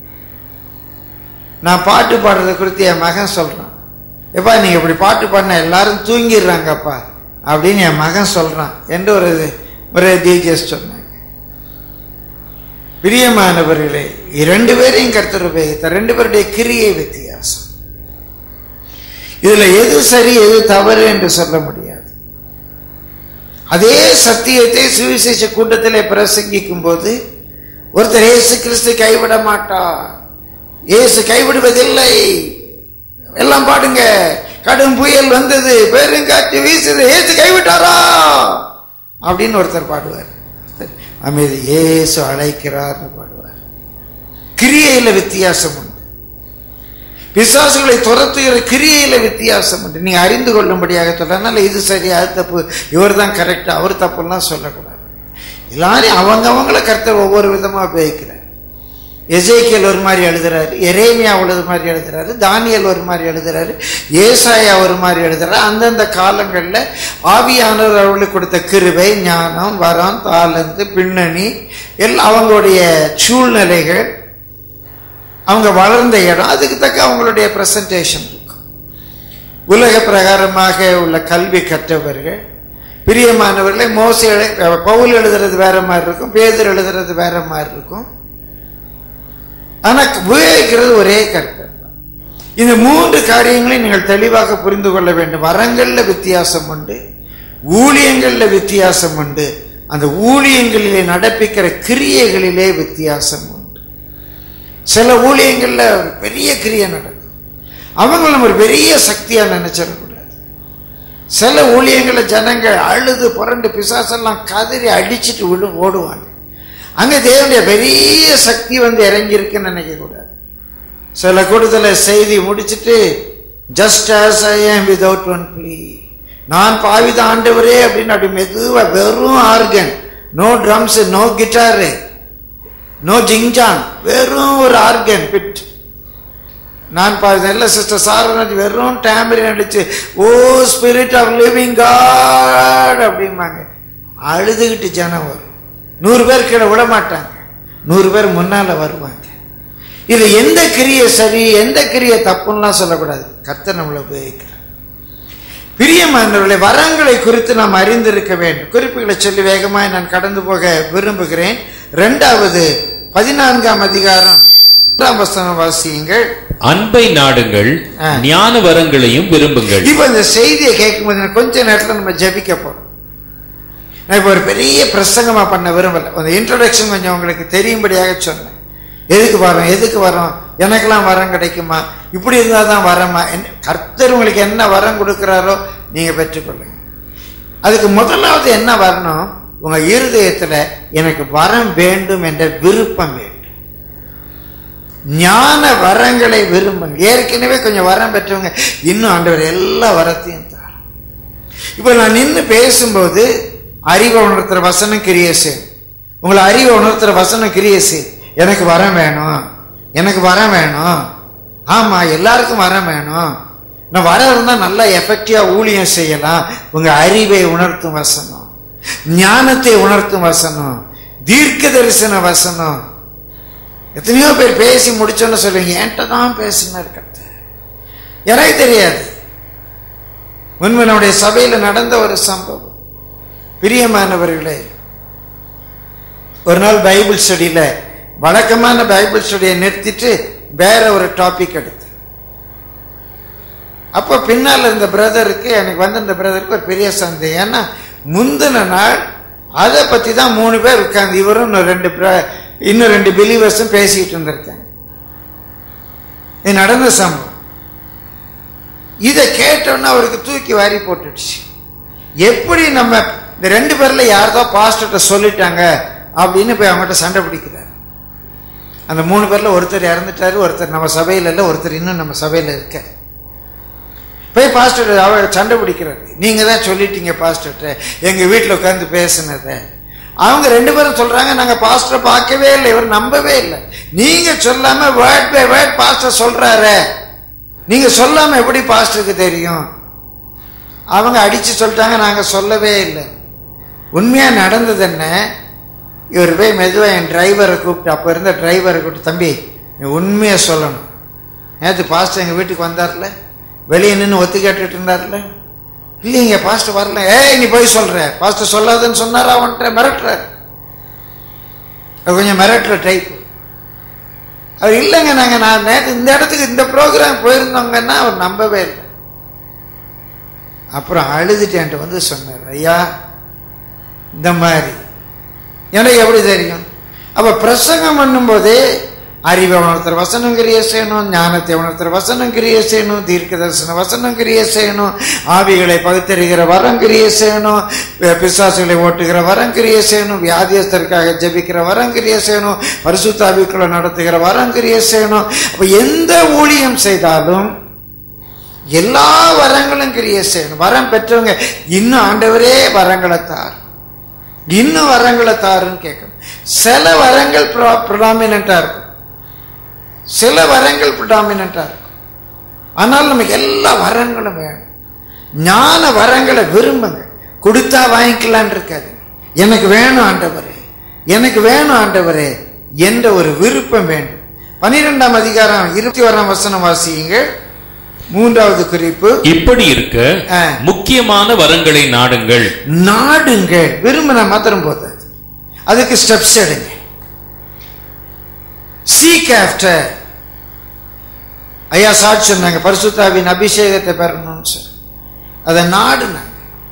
நான் பாட்டு பாடுறதை குறித்து என் மகன் சொல்றான் எப்பா நீங்க இப்படி பாட்டு பாடினா எல்லாரும் தூங்கிடுறாங்கப்பா அப்படின்னு என் மகன் சொல்றான் என்று ஒரு ஒரு டிஜிஎஸ் சொன்னாங்க பிரியமானவர்களே இரண்டு பேரையும் கர்த்தர் உபயோகித்தார் ரெண்டு பேருடைய கிரியை வித்தியாசம் இதுல எது சரி எது தவறு என்று சொல்ல முடியாது அதே சத்தியத்தை சுவிசேஷ கூட்டத்திலே பிரசங்கிக்கும் போது ஒருத்தர் இயேசு கிறிஸ்து கைவிட மாட்டார் இயேசு கைவிடுவதில்லை எல்லாம் பாடுங்க கடும் புயல் வந்தது பெருங்காற்று வீசுது இயேசு கைவிட்டாரா அப்படின்னு ஒருத்தர் பாடுவார் அமைதி இயேசு அழைக்கிறார்னு பாடுவார் கிரியையில வித்தியாசம் உண்டு பிசாசுகளை துரத்துகிற கிரியையில வித்தியாசம் உண்டு நீங்க அறிந்து கொள்ளும்படியாக சொல்றதுனால இது சரி அது தப்பு இவர் தான் கரெக்ட் அவர் தப்புலாம் சொல்லக்கூடாது எல்லாரையும் அவங்க அவங்கள கர்த்தர் ஒவ்வொரு விதமா உபயோகிக்கிறார் எசேக்கியல் ஒரு மாதிரி எழுதுறாரு எரேமியா ஒரு மாதிரி எழுதுறாரு தானியல் ஒரு மாதிரி எழுதுறாரு ஏசாயா ஒரு மாதிரி எழுதுறாரு அந்தந்த காலங்கள்ல ஆவியானவர் அவர்களுக்கு கொடுத்த கிருபை ஞானம் வரம் தாளந்து பின்னணி எல்லாம் அவங்களுடைய சூழ்நிலைகள் அவங்க வளர்ந்த இடம் அதுக்கு தக்க அவங்களுடைய பிரசன்டேஷன் இருக்கும் உலக பிரகாரமாக உள்ள கல்வி கற்றவர்கள் பிரியமானவர்களை மோச பவுல் எழுதுறது வேற மாதிரி இருக்கும் பேதர் எழுதுறது வேற மாதிரி இருக்கும் ஆனா உபயோகிக்கிறது ஒரே கருத்து இந்த மூன்று காரியங்களையும் நீங்கள் தெளிவாக புரிந்து கொள்ள வேண்டும் வரங்கள்ல வித்தியாசம் உண்டு ஊழியங்கள்ல வித்தியாசம் உண்டு அந்த ஊழியங்களிலே நடப்பிக்கிற கிரியைகளிலே வித்தியாசம் உண்டு சில ஊழியங்கள்ல ஒரு பெரிய கிரியை நடக்கும் அவங்க நம்ம ஒரு பெரிய சக்தியா நினைச்சிடக்கூடாது சில ஊழியங்கள ஜனங்கள் அழுது புரண்டு பிசாசெல்லாம் கதறி அடிச்சிட்டு விழு ஓடுவாங்க அங்க தேவனுடைய பெரிய சக்தி வந்து இறங்கி இருக்குன்னு நினைக்க கூடாது சில கூட்டத்தில் செய்தி முடிச்சிட்டு just as I am without one plea நான் பாவித ஆண்டவரே அப்படின்னு அப்படி மெதுவா வெறும் organ no drums no guitar no ஜிங்ஜான் வெறும் ஒரு ஆர்கன் பிட் நான் பாவித இல்ல சிஸ்டர் சாரநாத் வெறும் டேமரின் அடிச்சு o spirit of living God அப்படிம்பாங்க அழுதுகிட்டு ஜனம் வரும் நூறு பேர் கீழே விட மாட்டாங்க நூறு பேர் முன்னால வருவாங்க இது எந்த கிரியை சரி எந்த கிரியை தப்புன்னா சொல்லக்கூடாது கத்த நம்மளை உபயோகிக்கிறார் பிரியமானவர்களை வரங்களை குறித்து நாம் அறிந்திருக்க வேண்டும் குறிப்புகளை சொல்லி வேகமாய் நான் கடந்து போக விரும்புகிறேன் இரண்டாவது பதினான்காம் அதிகாரம் முதலாம் வசனம் வாசியுங்கள் அன்பை நாடுங்கள் ஆ. ஞான வரங்களையும் விரும்புங்கள் இப்ப இந்த செய்தியை கேட்கும்போது எனக்கு கொஞ்ச நேரத்துல நம்ம ஜெபிக்க போறோம் நான் இப்ப ஒரு பெரிய பிரசங்கமா பண்ண விரும்பல அந்த இன்ட்ரோடக்ஷன் கொஞ்சம் உங்களுக்கு தெரியும்படியாக சொன்னேன் எதுக்கு வரோம் எதுக்கு வரோம் எனக்கெல்லாம் வரம் கிடைக்குமா இப்படி இருந்தா தான் வரமா என்ன- கர்த்தர் உங்களுக்கு என்ன வரம் கொடுக்கிறாரோ நீங்க பெற்றுக்கொள்ளுங்க அதுக்கு முதலாவது என்ன வரணும் உங்க இருதயத்துல எனக்கு வரம் வேண்டும் என்ற விருப்பம் வேண்டும் ஞான வரங்களை விரும்புங்க ஏற்கனவே கொஞ்சம் வரம் பெற்றவங்க இன்னும் ஆண்டவர் எல்லா வரத்தையும் தார் இப்ப நான் நின்று பேசும்போது அறிவை உணர்த்துற வசனம் கிரியேசு உங்களை அறிவை உணர்த்துற வசனம் கிரியேசு எனக்கு வரம் வேணும் எனக்கு வரம் வேணும் ஆமா எல்லாருக்கும் வரம் வேணும் நான் வர இருந்தா நல்லா எஃபெக்டிவா ஊழியம் செய்யலாம் உங்க அறிவை உணர்த்தும் வசனம் ஞானத்தை உணர்த்தும் வசனம் தீர்க்க தரிசன வசனம் எத்தனையோ பேர் பேசி முடிச்சோன்னு சொல்லுவீங்க என்கிட்ட தான் பேசினார் கர்த்தர் எனக்கு தெரியாது முன்பு நம்முடைய சபையில நடந்த ஒரு சம்பவம் பிரியமானவர்களே ஒரு நாள் பைபிள் ஸ்டடியில வழக்கமான பைபிள் ஸ்டடியை நிறுத்திட்டு வேற ஒரு டாபிக் எடுத்து அப்போ பின்னால் இருந்த பிரதருக்கு எனக்கு வந்து இந்த பிரதருக்கு ஒரு பெரிய சந்தேகம் ஏன்னா முந்தின நாள் அதை பத்தி தான் மூணு பேர் உட்கார்ந்து இவரும் இன்னும் ரெண்டு bro- இன்னும் ரெண்டு பிலீவர்ஸும் பேசிக்கிட்டு இருந்திருக்காங்க இது நடந்த சம்பவம் இதை கேட்டோன்னா அவருக்கு தூக்கி வாரி போட்டுடுச்சு எப்படி நம்ம இந்த ரெண்டு பேர்ல யாரதோ பாஸ்டர்கிட்ட சொல்லிட்டாங்க அப்படின்னு போய் அவங்ககிட்ட சண்டை பிடிக்கிறார் அந்த மூணு பேர்ல ஒருத்தர் இறந்துட்டாரு ஒருத்தர் நம்ம சபையில இல்ல ஒருத்தர் இன்னும் நம்ம சபையில இருக்கார் போய் பாஸ்டர் அவர் சண்டை பிடிக்கிறாரு நீங்க தான் சொல்லிட்டீங்க பாஸ்டர்கிட்ட எங்க வீட்டில் உட்கார்ந்து பேசுனத அவங்க ரெண்டு பேரும் சொல்றாங்க நாங்க பாஸ்டரை பார்க்கவே இல்லை இவர் நம்பவே இல்லை நீங்க சொல்லாம வேர்ட் பை வேர்ட் பாஸ்டர் சொல்றாரு நீங்க சொல்லாம எப்படி பாஸ்டருக்கு தெரியும் அவங்க அடிச்சு சொல்லிட்டாங்க நாங்க சொல்லவே இல்லை உண்மையா நடந்தது என்ன இவர் போய் மெதுவா என் டிரைவரை கூப்பிட்டு அப்ப இருந்த டிரைவரை கூப்பிட்டு தம்பி நீ உண்மையை சொல்லணும் நேற்று பாஸ்டர் எங்கள் வீட்டுக்கு வந்தார்ல வெளியே நின்று ஒத்து கேட்டுட்டு இருந்தார்ல இல்லைங்க பாஸ்டர் வரல ஏய் நீ போய் சொல்ற பாஸ்டர் சொல்லாதுன்னு சொன்னாரா அவன்கிட்ட மிரட்டுற அது கொஞ்சம் மிரட்டுற டைப் அவர் இல்லைங்க நாங்க நான் நேற்று இந்த இடத்துக்கு இந்த ப்ரோக்ராம் போயிருந்தோங்கன்னா அவர் நம்பவே இல்லை அப்புறம் அழுதுட்டு என்கிட்ட வந்து சொன்னார் ஐயா இந்த மாதிரி எனக்கு எப்படி தெரியும் அப்ப பிரசங்கம் பண்ணும்போதே அறிவை உணர்த்துற வசனம் கிரிய செய்யணும் ஞானத்தை உணர்த்துற வசனம் கிரிய செய்யணும் தீர்க்க தரிசன வசனம் கிரிய செய்யணும் ஆவிகளை பகுத்தறிகிற வரம் கிரிய செய்யணும் பி- பிசாசுகளை ஓட்டுகிற வரம் கிரிய செய்யணும் வியாதியஸ்தருக்காக ஜெபிக்கிற வரம் கிரிய செய்யணும் பரிசுத்தாவிக்குள்ள நடத்துகிற வரம் கிரிய செய்யணும் அப்ப எந்த ஊழியம் செய்தாலும் எல்லா வரங்களும் கிரிய செய்யணும் வரம் பெற்றவங்க இன்னும் ஆண்டவரே வரங்களை தார் இன்னும் வரங்களை தாருன்னு கேட்கணும் சில வரங்கள் ப்ரொடாமினா இருக்கும் சில வரங்கள் ப்ரொடாமினா இருக்கும் ஆனால் நமக்கு எல்லா வரங்களும் வேணும் ஞான வரங்களை விரும்புங்க கொடுத்தா வாங்கிக்கலான் இருக்காது எனக்கு வேணும் ஆண்டவரே எனக்கு வேணும் ஆண்டவரே என்ற ஒரு விருப்பம் வேண்டும் பனிரெண்டாம் அதிகாரம் இருபத்தி ஓராம் வசனம் வாசியுங்கள் மூன்றாவது குறிப்பு இப்படி இருக்க ஆ. முக்கியமான வரங்களை நாடுங்கள் நாடுங்கள் விரும்பின மாத்திரம் போதாது அதுக்கு ஸ்டெப்ஸ் எடுங்க சீக் ஆஃப்டர் ஐயா சாட்சி சொன்னாங்க பரிசுத்தாவின் அபிஷேகத்தை பெறணும்னு சொல்லி அதை நாடுனாங்க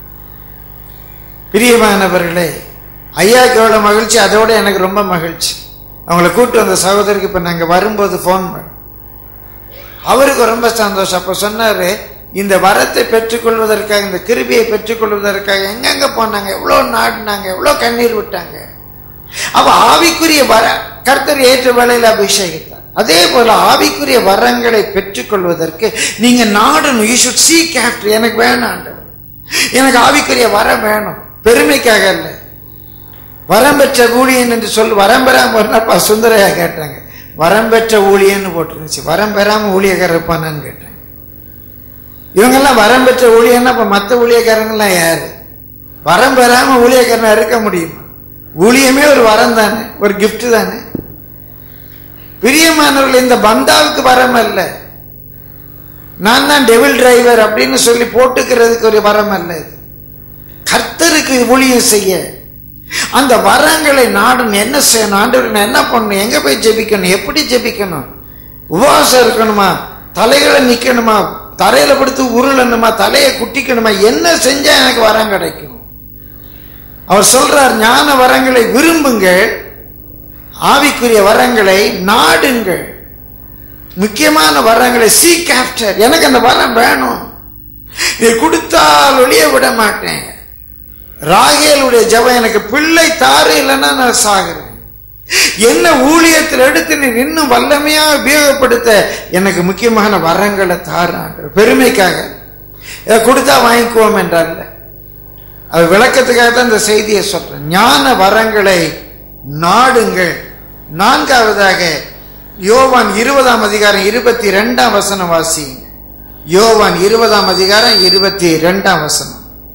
பிரியமானவர்களே ஐயாவுக்கு எவ்வளோ மகிழ்ச்சி அதோட எனக்கு ரொம்ப மகிழ்ச்சி அவங்கள கூட்டு வந்த சகோதரிக்கு இப்போ நாங்கள் வரும்போது ஃபோன் பண்ணோம் அவருக்கு ரொம்ப சந்தோஷம் அப்ப சொன்னாரு இந்த வரத்தை பெற்றுக்கொள்வதற்காக இந்த கிருபியை பெற்றுக்கொள்வதற்காக எங்கெங்க போனாங்க எவ்வளவு நாடினாங்க எவ்வளவு கண்ணீர் விட்டாங்க அவ ஆவிக்குரிய வர கர்த்தர் ஏற்ற வேளையில் அபிஷேகித்தார் அதே போல ஆவிக்குரிய வரங்களை பெற்றுக்கொள்வதற்கு நீங்க நாடணும் யூ ஷுட் சீக் ஆஃப்டர் எனக்கு வேணும் ஆண்டவர் எனக்கு ஆவிக்குரிய வரம் வேணும் பெருமைக்காக இல்லை வரம் பெற்ற ஊழியன் என்று சொல் வரம் பெறாம வரப்பா சுந்தரையா கேட்டாங்க வரம் பெற்ற ஊழியன்னு போட்டுருந்துச்சு வரம் பெறாம ஊழியக்காரர் இருப்பானான்னு கேட்டாங்க இவங்கெல்லாம் வரம் பெற்ற ஊழியன்னா அப்ப மற்ற ஊழியக்காரங்கெல்லாம் யாரு வரம் பெறாம ஊழியக்காரனா இருக்க முடியுமா ஊழியமே ஒரு வரம் தானே ஒரு gift தானே பிரியமானவர்கள் இந்த பந்தாவுக்கு வரம் அல்ல நான் தான் டெவில் டிரைவர் அப்படின்னு சொல்லி போட்டுக்கிறதுக்கு ஒரு வரம் அல்ல இது கர்த்தருக்கு ஊழியம் செய்ய அந்த வரங்களை நாடும் என்ன செய்யணும் ஆண்டவர் நான் என்ன பண்ணணும் எங்க போய் ஜெபிக்கணும் எப்படி ஜெபிக்கணும் உபவாசம் இருக்கணுமா தலைகளை நிக்கணுமா தரையில படுத்து உருளணுமா தலையை குட்டிக்கணுமா என்ன செஞ்சா எனக்கு வரம் கிடைக்கும் அவர் சொல்றார் ஞான வரங்களை விரும்புங்கள் ஆவிக்குரிய வரங்களை நாடுங்கள் முக்கியமான வரங்களை சீக் ஆஃப்டர் எனக்கு அந்த வரம் வேணும் இது கொடுத்தால் ஒளிய விட மாட்டேன் ராகேலுடைய ஜெபம் எனக்கு பிள்ளை தாரு இல்லைன்னா நான் சாகிறேன் என்ன ஊழியத்தில் எடுத்து நீ இன்னும் வல்லமையா உபயோகப்படுத்த எனக்கு முக்கியமான வரங்களை தாரான் பெருமைக்காக இதை கொடுத்தா வாங்கிக்குவோம் என்றால் அது விளக்கத்துக்காக தான் இந்த செய்தியை சொல்றேன் ஞான வரங்களை நாடுங்கள் நான்காவதாக யோவான் இருபதாம் அதிகாரம் இருபத்தி ரெண்டாம் வசனம் வாசிங்க யோவான் இருபதாம் அதிகாரம் இருபத்தி ரெண்டாம் வசனம்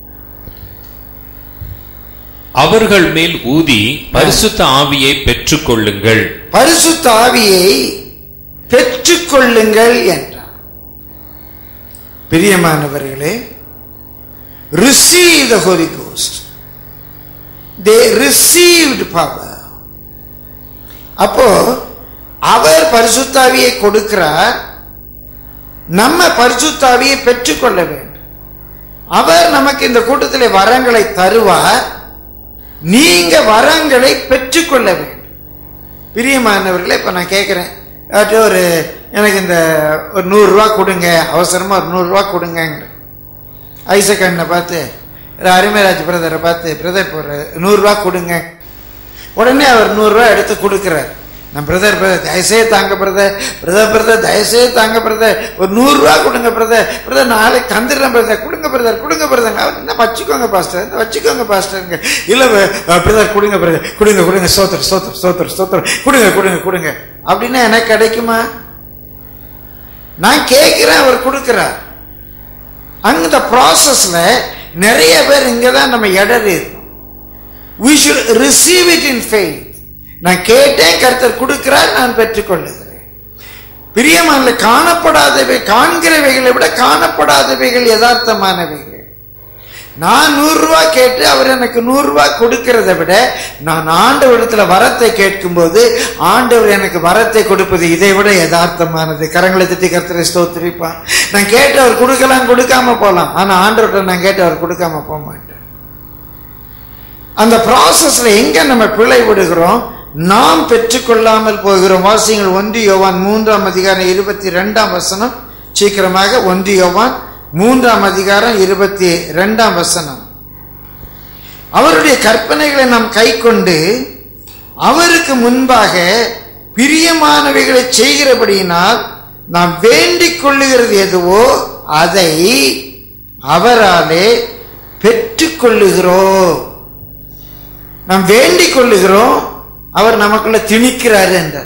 அவர்கள் மேல் ஊதி பரிசுத்த ஆவியை பெற்றுக் கொள்ளுங்கள் பரிசுத்த ஆவியை பெற்றுக்கொள்ளுங்கள் என்றார் பிரியமானவர்களே receive the holy ghost they received power அப்போ அவர் பரிசுத்தாவியை கொடுக்கிறார் நம்ம பரிசுத்தாவியை பெற்றுக்கொள்ள வேண்டும் அவர் நமக்கு இந்த கூட்டத்திலே வரங்களை தருவார் நீங்க வரங்களை பெற்றுக்கொள்ள வேண்டும் பிரியமானவர்களே இப்ப நான் கேட்கிறேன் யார்கிட்ட ஒரு எனக்கு இந்த ஒரு நூறு ரூபா கொடுங்க அவசரமா ஒரு நூறு ரூபா கொடுங்க ஐசக் அண்ணனை பார்த்து அருமைராஜ் பிரதரை பார்த்து பிரதர் ஒரு நூறு ரூபா கொடுங்க உடனே அவர் நூறு ரூபா எடுத்து கொடுக்கிறார் நான் பிரதர் பிரதர் தயவுசெய்து தாங்க பிரதர் பிரதர் பிரதர் தயவுசெய்து தாங்க பிரதர் ஒரு நூறு ரூபா கொடுங்க பிரதர் பிரதர் நாளைக்கு தந்துடுறேன் பிரதர் கொடுங்க பிரதர் கொடுங்க பிரதர் அவர் என்ன வச்சுக்கோங்க பாஸ்டர் இந்த வச்சுக்கோங்க பாஸ்டருங்க இல்ல பிரதர் கொடுங்க பிரதர் கொடுங்க கொடுங்க சோத்தர் சோத்தர் சோத்தர் சோத்தர் கொடுங்க கொடுங்க கொடுங்க அப்படின்னா எனக்கு கிடைக்குமா நான் கேட்கிறேன் அவர் கொடுக்கிறார் அந்த ப்ராசஸ்ல நிறைய பேர் இங்க தான் நம்ம இடறி இருக்கோம் we should receive it in faith நான் கேட்டேன் கர்த்தர் கொடுக்கிறார் நான் பெற்றுக்கொள்ளுகிறேன் பிரியமான காணப்படாதவை காண்கிறவைகளை விட காணப்படாதவைகள் யதார்த்தமானவைகள் நான் நூறு ரூபாய் கேட்டு அவர் எனக்கு நூறு ரூபாய் கொடுக்கிறத விட நான் ஆண்டவரிடத்துல வரத்தை கேட்கும்போது ஆண்டவர் எனக்கு வரத்தை கொடுப்பது இதை விட யதார்த்தமானது கரங்களை தட்டி கர்த்தரை ஸ்தோத்திரிப்பான் நான் கேட்டு அவர் கொடுக்கலாம் கொடுக்காம போலாம் ஆனா ஆண்டவர்கிட்ட நான் கேட்டு அவர் கொடுக்காம போக மாட்டேன் அந்த ப்ராசஸ்ல எங்க நம்ம பிழை விடுகிறோம் நாம் பெற்றுக்கொள்ளாமல் போகிறோம் வாசியங்கள் ஒன்று யோவான் மூன்றாம் அதிகாரம் இருபத்தி ரெண்டாம் வசனம் சீக்கிரமாக ஒன்று யோவான் மூன்றாம் அதிகாரம் இருபத்தி ரெண்டாம் வசனம் அவருடைய கற்பனைகளை நாம் கை கொண்டு அவருக்கு முன்பாக பிரியமானவைகளை செய்கிறபடியினால் நாம் வேண்டிக் கொள்ளுகிறது எதுவோ அதை அவராலே பெற்றுக்கொள்ளுகிறோம் நாம் வேண்டிக் கொள்ளுகிறோம் அவர் நமக்குள்ள திணிக்கிறார் என்றார்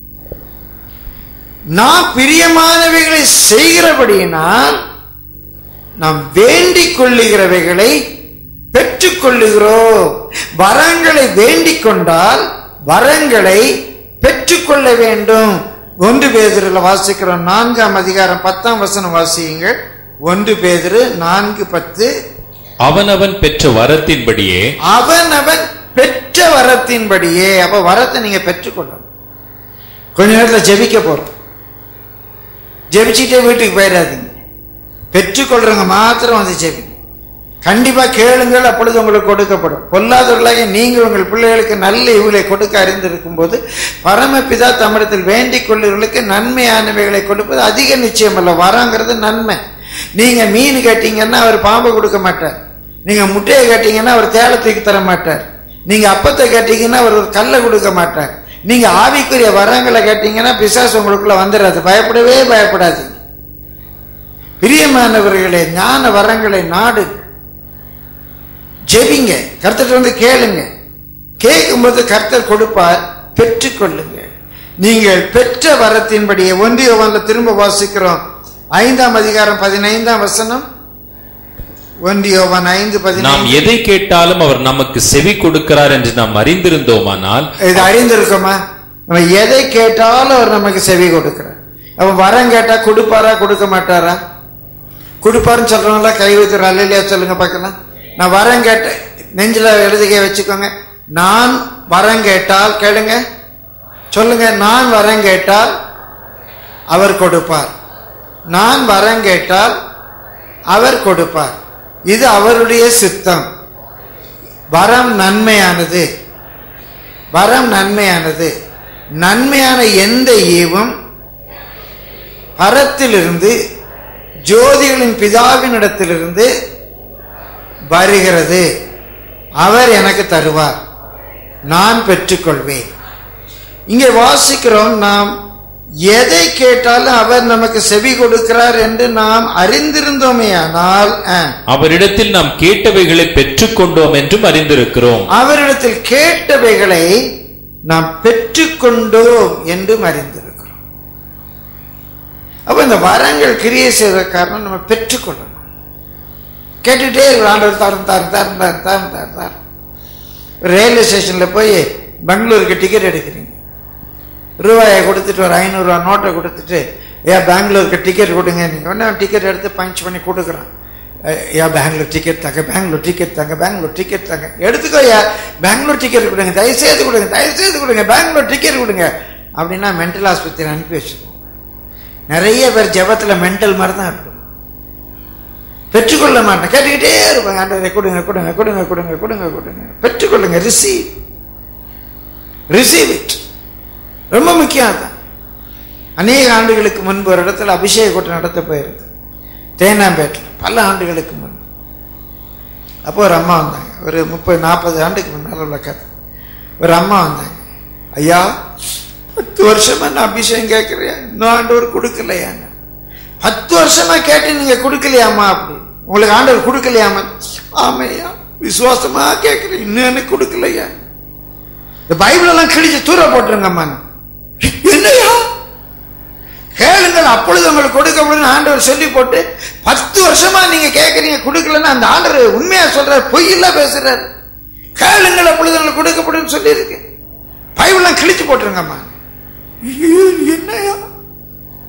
நாம் பிரியமானவைகளை செய்கிறபடியினால் நாம் வேண்டிக் கொள்ளுகிறவைகளை பெற்றுக்கொள்ளுகிறோம் வரங்களை வேண்டிக் கொண்டால் வரங்களை பெற்றுக்கொள்ள வேண்டும் ஒன்று பேதிரில் வாசிக்கிறோம் நான்காம் அதிகாரம் பத்தாம் வசனம் வாசியுங்கள் ஒன்று பேதிரு நான்கு பத்து அவனவன் பெற்ற வரத்தின்படியே அவனவன் பெற்ற வரத்தின்படியே அப்ப வரத்தை நீங்க பெற்றுக்கொள்ளணும் கொஞ்ச நேரத்தில் ஜெபிக்க போறோம் ஜெபிச்சுட்டே வீட்டுக்கு போயிடாதீங்க பெற்றுக்கொள்றவங்க மாத்திரம் வந்து ஜெபிங்க கண்டிப்பா கேளுங்கள் அப்பொழுது உங்களுக்கு கொடுக்கப்படும் பொல்லாதவர்களாக நீங்கள் உங்கள் பிள்ளைகளுக்கு நல்ல இவுகளை கொடுக்க அறிந்திருக்கும் போது பரமபிதா தமிழத்தில் வேண்டிக் கொள்ளுவர்களுக்கு நன்மையானவைகளை கொடுப்பது அதிக நிச்சயம் அல்ல வராங்கிறது நன்மை நீங்க மீன் கேட்டீங்கன்னா அவர் பாம்பை கொடுக்க மாட்டார் நீங்க முட்டையை கேட்டீங்கன்னா அவர் தேலை தூக்கி தர மாட்டார் நீங்க அப்பத்தை கேட்டீங்கன்னா அவர் ஒரு கல்லை கொடுக்க மாட்டார் நீங்க ஆவிக்குரிய வரங்களை கேட்டீங்கன்னா பிசாசு உங்களுக்குள்ள வந்துடாது பயப்படவே பயப்படாதீங்க பிரியமானவர்களே ஞான வரங்களை நாடு ஜெபிங்க கர்த்தர் வந்து கேளுங்க கேட்கும்போது கர்த்தர் கொடுப்பார் பெற்றுக்கொள்ளுங்க நீங்கள் பெற்ற வரத்தின்படியே ஒன்றிய வந்து திரும்ப வாசிக்கிறோம் ஐந்தாம் அதிகாரம் பதினைந்தாம் வசனம் ஒன்றியோவன் ஐந்து நாம் பதினைந்து எதை கேட்டாலும் அவர் நமக்கு செவி கொடுக்கிறார் என்று நாம் அறிந்திருந்தோமானால் இது அறிந்திருக்கோமா நம்ம எதை கேட்டாலும் அவர் நமக்கு செவி கொடுக்கிறார் அவன் வரம் கேட்டா கொடுப்பாரா கொடுக்க மாட்டாரா கொடுப்பாருன்னு சொல்றவங்களா கை வைத்து அல்லையா சொல்லுங்க பார்க்கலாம் நான் வரம் கேட்டேன் நெஞ்சில எழுதுக வச்சுக்கோங்க நான் வரம் கேட்டால் கேளுங்க சொல்லுங்க நான் வரம் கேட்டால் அவர் கொடுப்பார் நான் வரம் கேட்டால் அவர் கொடுப்பார் இது அவருடைய சித்தம் வரம் நன்மையானது வரம் நன்மையானது நன்மையான எந்த ஈவும் பரத்திலிருந்து ஜோதிகளின் பிதாவினிடத்திலிருந்து வருகிறது அவர் எனக்கு தருவார் நான் பெற்றுக்கொள்வேன் இங்கே வாசிக்கிறோம் நாம் எதை கேட்டாலும் அவர் நமக்கு செவி கொடுக்கிறார் என்று நாம் அறிந்திருந்தோமே ஆனால் அவரிடத்தில் நாம் கேட்டவைகளை பெற்றுக்கொண்டோம் என்றும் அறிந்திருக்கிறோம் அவரிடத்தில் கேட்டவைகளை நாம் பெற்றுக்கொண்டோம் என்றும் அறிந்திருக்கிறோம் அப்ப இந்த வரங்கள் கிரியை செய்த காரணம் நம்ம பெற்றுக்கொள்ளணும் கேட்டுட்டே இருக்கிறோம் ஆண்டவர் தாரும் தாரும் தாரும் தாரும் தாரும் தாரும் தாரும் ரயில்வே ஸ்டேஷன்ல போய் பெங்களூருக்கு டிக்கெட் எடுக்கிறீங்க ரூபாயை கொடுத்துட்டு ஒரு ஐநூறுரூவா நோட்டை கொடுத்துட்டு ஏன் பெங்களூருக்கு டிக்கெட் கொடுங்க நீங்க உடனே டிக்கெட் எடுத்து பஞ்ச் பண்ணி கொடுக்குறான் ஏன் பெங்களூர் டிக்கெட் தாங்க பெங்களூர் டிக்கெட் தாங்க பெங்களூர் டிக்கெட் தாங்க எடுத்துக்கோ யா பெங்களூர் டிக்கெட் கொடுங்க தயவுசெய்து கொடுங்க தயவுசெய்து கொடுங்க பெங்களூர் டிக்கெட் கொடுங்க அப்படின்னா மென்டல் ஆஸ்பத்திரி அனுப்பி வச்சுக்கோங்க நிறைய பேர் ஜெபத்துல மென்டல் மாதிரி தான் இருக்கும் பெற்றுக்கொள்ள மாட்டேன் கேட்டுக்கிட்டே இருப்பாங்க ஆண்டவரை கொடுங்க கொடுங்க கொடுங்க கொடுங்க கொடுங்க கொடுங்க பெற்றுக்கொள்ளுங்க ரிசீவ் ரிசீவ் இட் ரொம்ப முக்கியம் அதுதான் அநேக ஆண்டுகளுக்கு முன்பு ஒரு இடத்துல அபிஷேக கூட்டம் நடத்த போயிருக்கு தேனாம்பேட்டில் பல ஆண்டுகளுக்கு முன்பு அப்போ ஒரு அம்மா வந்தாங்க ஒரு முப்பது நாற்பது ஆண்டுக்கு முன்னால் உள்ள கதை ஒரு அம்மா வந்தாங்க ஐயா பத்து வருஷமா நான் அபிஷேகம் கேட்கிறேன் இன்னும் ஆண்டவர் கொடுக்கலையாங்க பத்து வருஷமா கேட்டு நீங்க கொடுக்கலையாமா அப்படி உங்களுக்கு ஆண்டவர் கொடுக்கலையாமா ஆமையா விசுவாசமா கேட்கிறேன் இன்னும் எனக்கு கொடுக்கலையா இந்த பைபிள் எல்லாம் கிழிச்சு தூர போட்டுருங்கம்மா என்னையா கேளுங்கள் அப்பொழுது உங்களுக்கு கொடுக்கப்படும் ஆண்டவர் சொல்லி போட்டு பத்து வருஷமா நீங்க கேட்கறீங்க கொடுக்கலன்னா அந்த ஆண்டவர் உண்மையா சொல்றாரு பொய்யில்ல பேசுறாரு கேளுங்கள் அப்பொழுது உங்களுக்கு கொடுக்கப்படும் சொல்லி இருக்கு பைபிள்லாம் கிழிச்சு போட்டுருங்கம்மா ஐயோ, என்னையா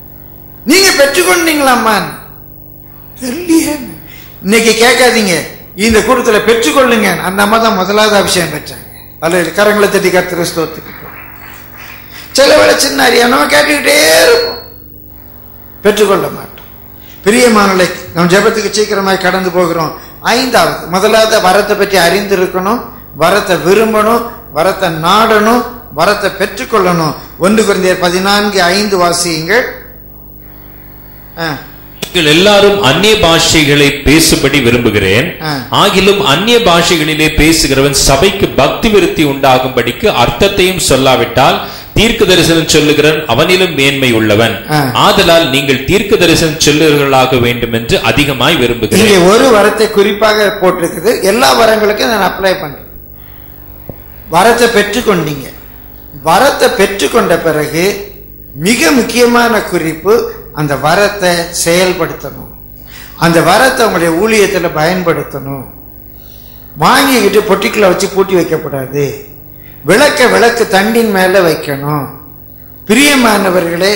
நீங்க பெற்றுக்கொண்டீங்களாம்மா தெரியலையே இன்னைக்கு கேட்காதீங்க இந்த கூட்டத்துல பெற்றுக்கொள்ளுங்க அந்த அம்மா தான் முதலாவது அபிஷேகம் பெற்றாங்க அல்ல கரங்களை தட்டி கத்திர ஸ்தோத்துக்கு சில வேளை சின்ன அறியா நம்ம கேட்டுக்கிட்டே இருப்போம் பெற்றுக்கொள்ள மாட்டோம் பிரியமானலை நம்ம ஜெபத்துக்கு சீக்கிரமாய் கடந்து போகிறோம் ஐந்தாவது முதலாவது வரத்தை பற்றி அறிந்திருக்கணும் வரத்தை விரும்பணும் வரத்தை நாடணும் வரத்தை பெற்றுக்கொள்ளணும் ஒன்று குறைந்தர் பதினான்கு ஐந்து வாசியுங்கள் ஆ, நீங்கள் எல்லாரும் அந்நிய பாஷைகளை பேசும்படி விரும்புகிறேன் ஆ. ஆகிலும் அந்நிய பாஷைகளிலே பேசுகிறவன் சபைக்கு பக்தி விருத்தி உண்டாகும்படிக்கு அர்த்தத்தையும் சொல்லாவிட்டால் தீர்க்க தரிசனம் சொல்லுகிறவன் அவனிலும் மேன்மை உள்ளவன் ஆ. ஆதலால் நீங்கள் தீர்க்க தரிசனம் சொல்லுகிறவர்களாக வேண்டும் என்று அதிகமாய் இங்கே விரும்புகிறேன் ஒரு வரத்தை குறிப்பாக போட்டிருக்குது எல்லா வரங்களுக்கும் நான் அப்ளை பண்றேன் வரத்தை பெற்றுக்கொண்டீங்க வரத்தை பெற்றுக்கொண்ட பிறகு மிக முக்கியமான குறிப்பு அந்த வரத்தை செயல்படுத்தணும் அந்த வரத்தை உங்களுடைய ஊழியத்தில் பயன்படுத்தணும் வாங்கிக்கிட்டு பொட்டிக்குள்ள வச்சு பூட்டி வைக்கக்கூடாது விளக்க விளக்கு தண்டின் மேல வைக்கணும் பிரியமானவர்களே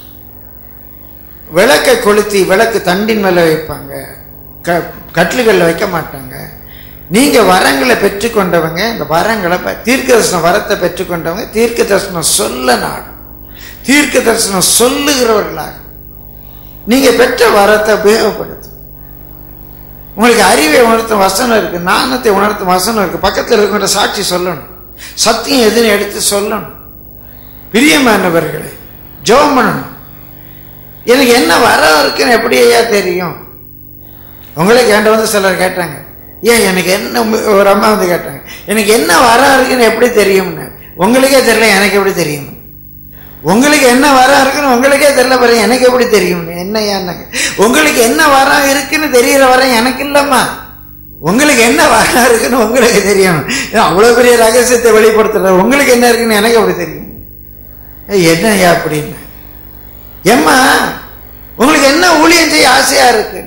விளக்கை கொளுத்தி விளக்கு தண்டின் மேல வைப்பாங்க க கட்டில்களில் வைக்க மாட்டாங்க நீங்க வரங்களை பெற்றுக்கொண்டவங்க இந்த வரங்களை ப- தீர்க்க தரிசன வரத்தை பெற்றுக்கொண்டவங்க தீர்க்க தரிசனம் சொல்ல நாடும் தீர்க்க தரிசனம் சொல்லுகிறவர்களாக நீங்க பெற்ற வரத்தை உபயோகப்படுத்தும் உங்களுக்கு அறிவை உணர்த்தும் வசனம் இருக்கு ஞானத்தை உணர்த்தும் வசனம் இருக்கு பக்கத்தில் இருக்கிற சாட்சி சொல்லணும் சத்தியம் எதுன்னு எடுத்து சொல்லணும் பிரியமானவர்களே ஜெபம் பண்ணணும் எனக்கு என்ன வரம் இருக்குன்னு எப்படி ஐயா தெரியும் உங்களே கேட்ட வந்து சிலர் கேட்டாங்க ஏன் எனக்கு என்ன உங்க- ஒரு அம்மா வந்து கேட்டாங்க எனக்கு என்ன வரம் இருக்குன்னு எப்படி தெரியும்னு உங்களுக்கே தெரியல எனக்கு எப்படி தெரியும் உங்களுக்கு என்ன வரம் இருக்குன்னு உங்களுக்கே தெரியல பாருங்க எனக்கு எப்படி தெரியும் என்ன ஏன்னாங்க உங்களுக்கு என்ன வரம் இருக்குன்னு தெரியற வரம் எனக்கு இல்லம்மா உங்களுக்கு என்ன வரம் இருக்குன்னு உங்களுக்கு தெரியும் ஏன் அவ்வளவு பெரிய ரகசியத்தை வெளிப்படுத்துற உங்களுக்கு என்ன இருக்குன்னு எனக்கு எப்படி தெரியும் ஏய், என்னய்யா அப்படின்னு ஏம்மா உங்களுக்கு என்ன ஊழியம் செய்ய ஆசையா இருக்கு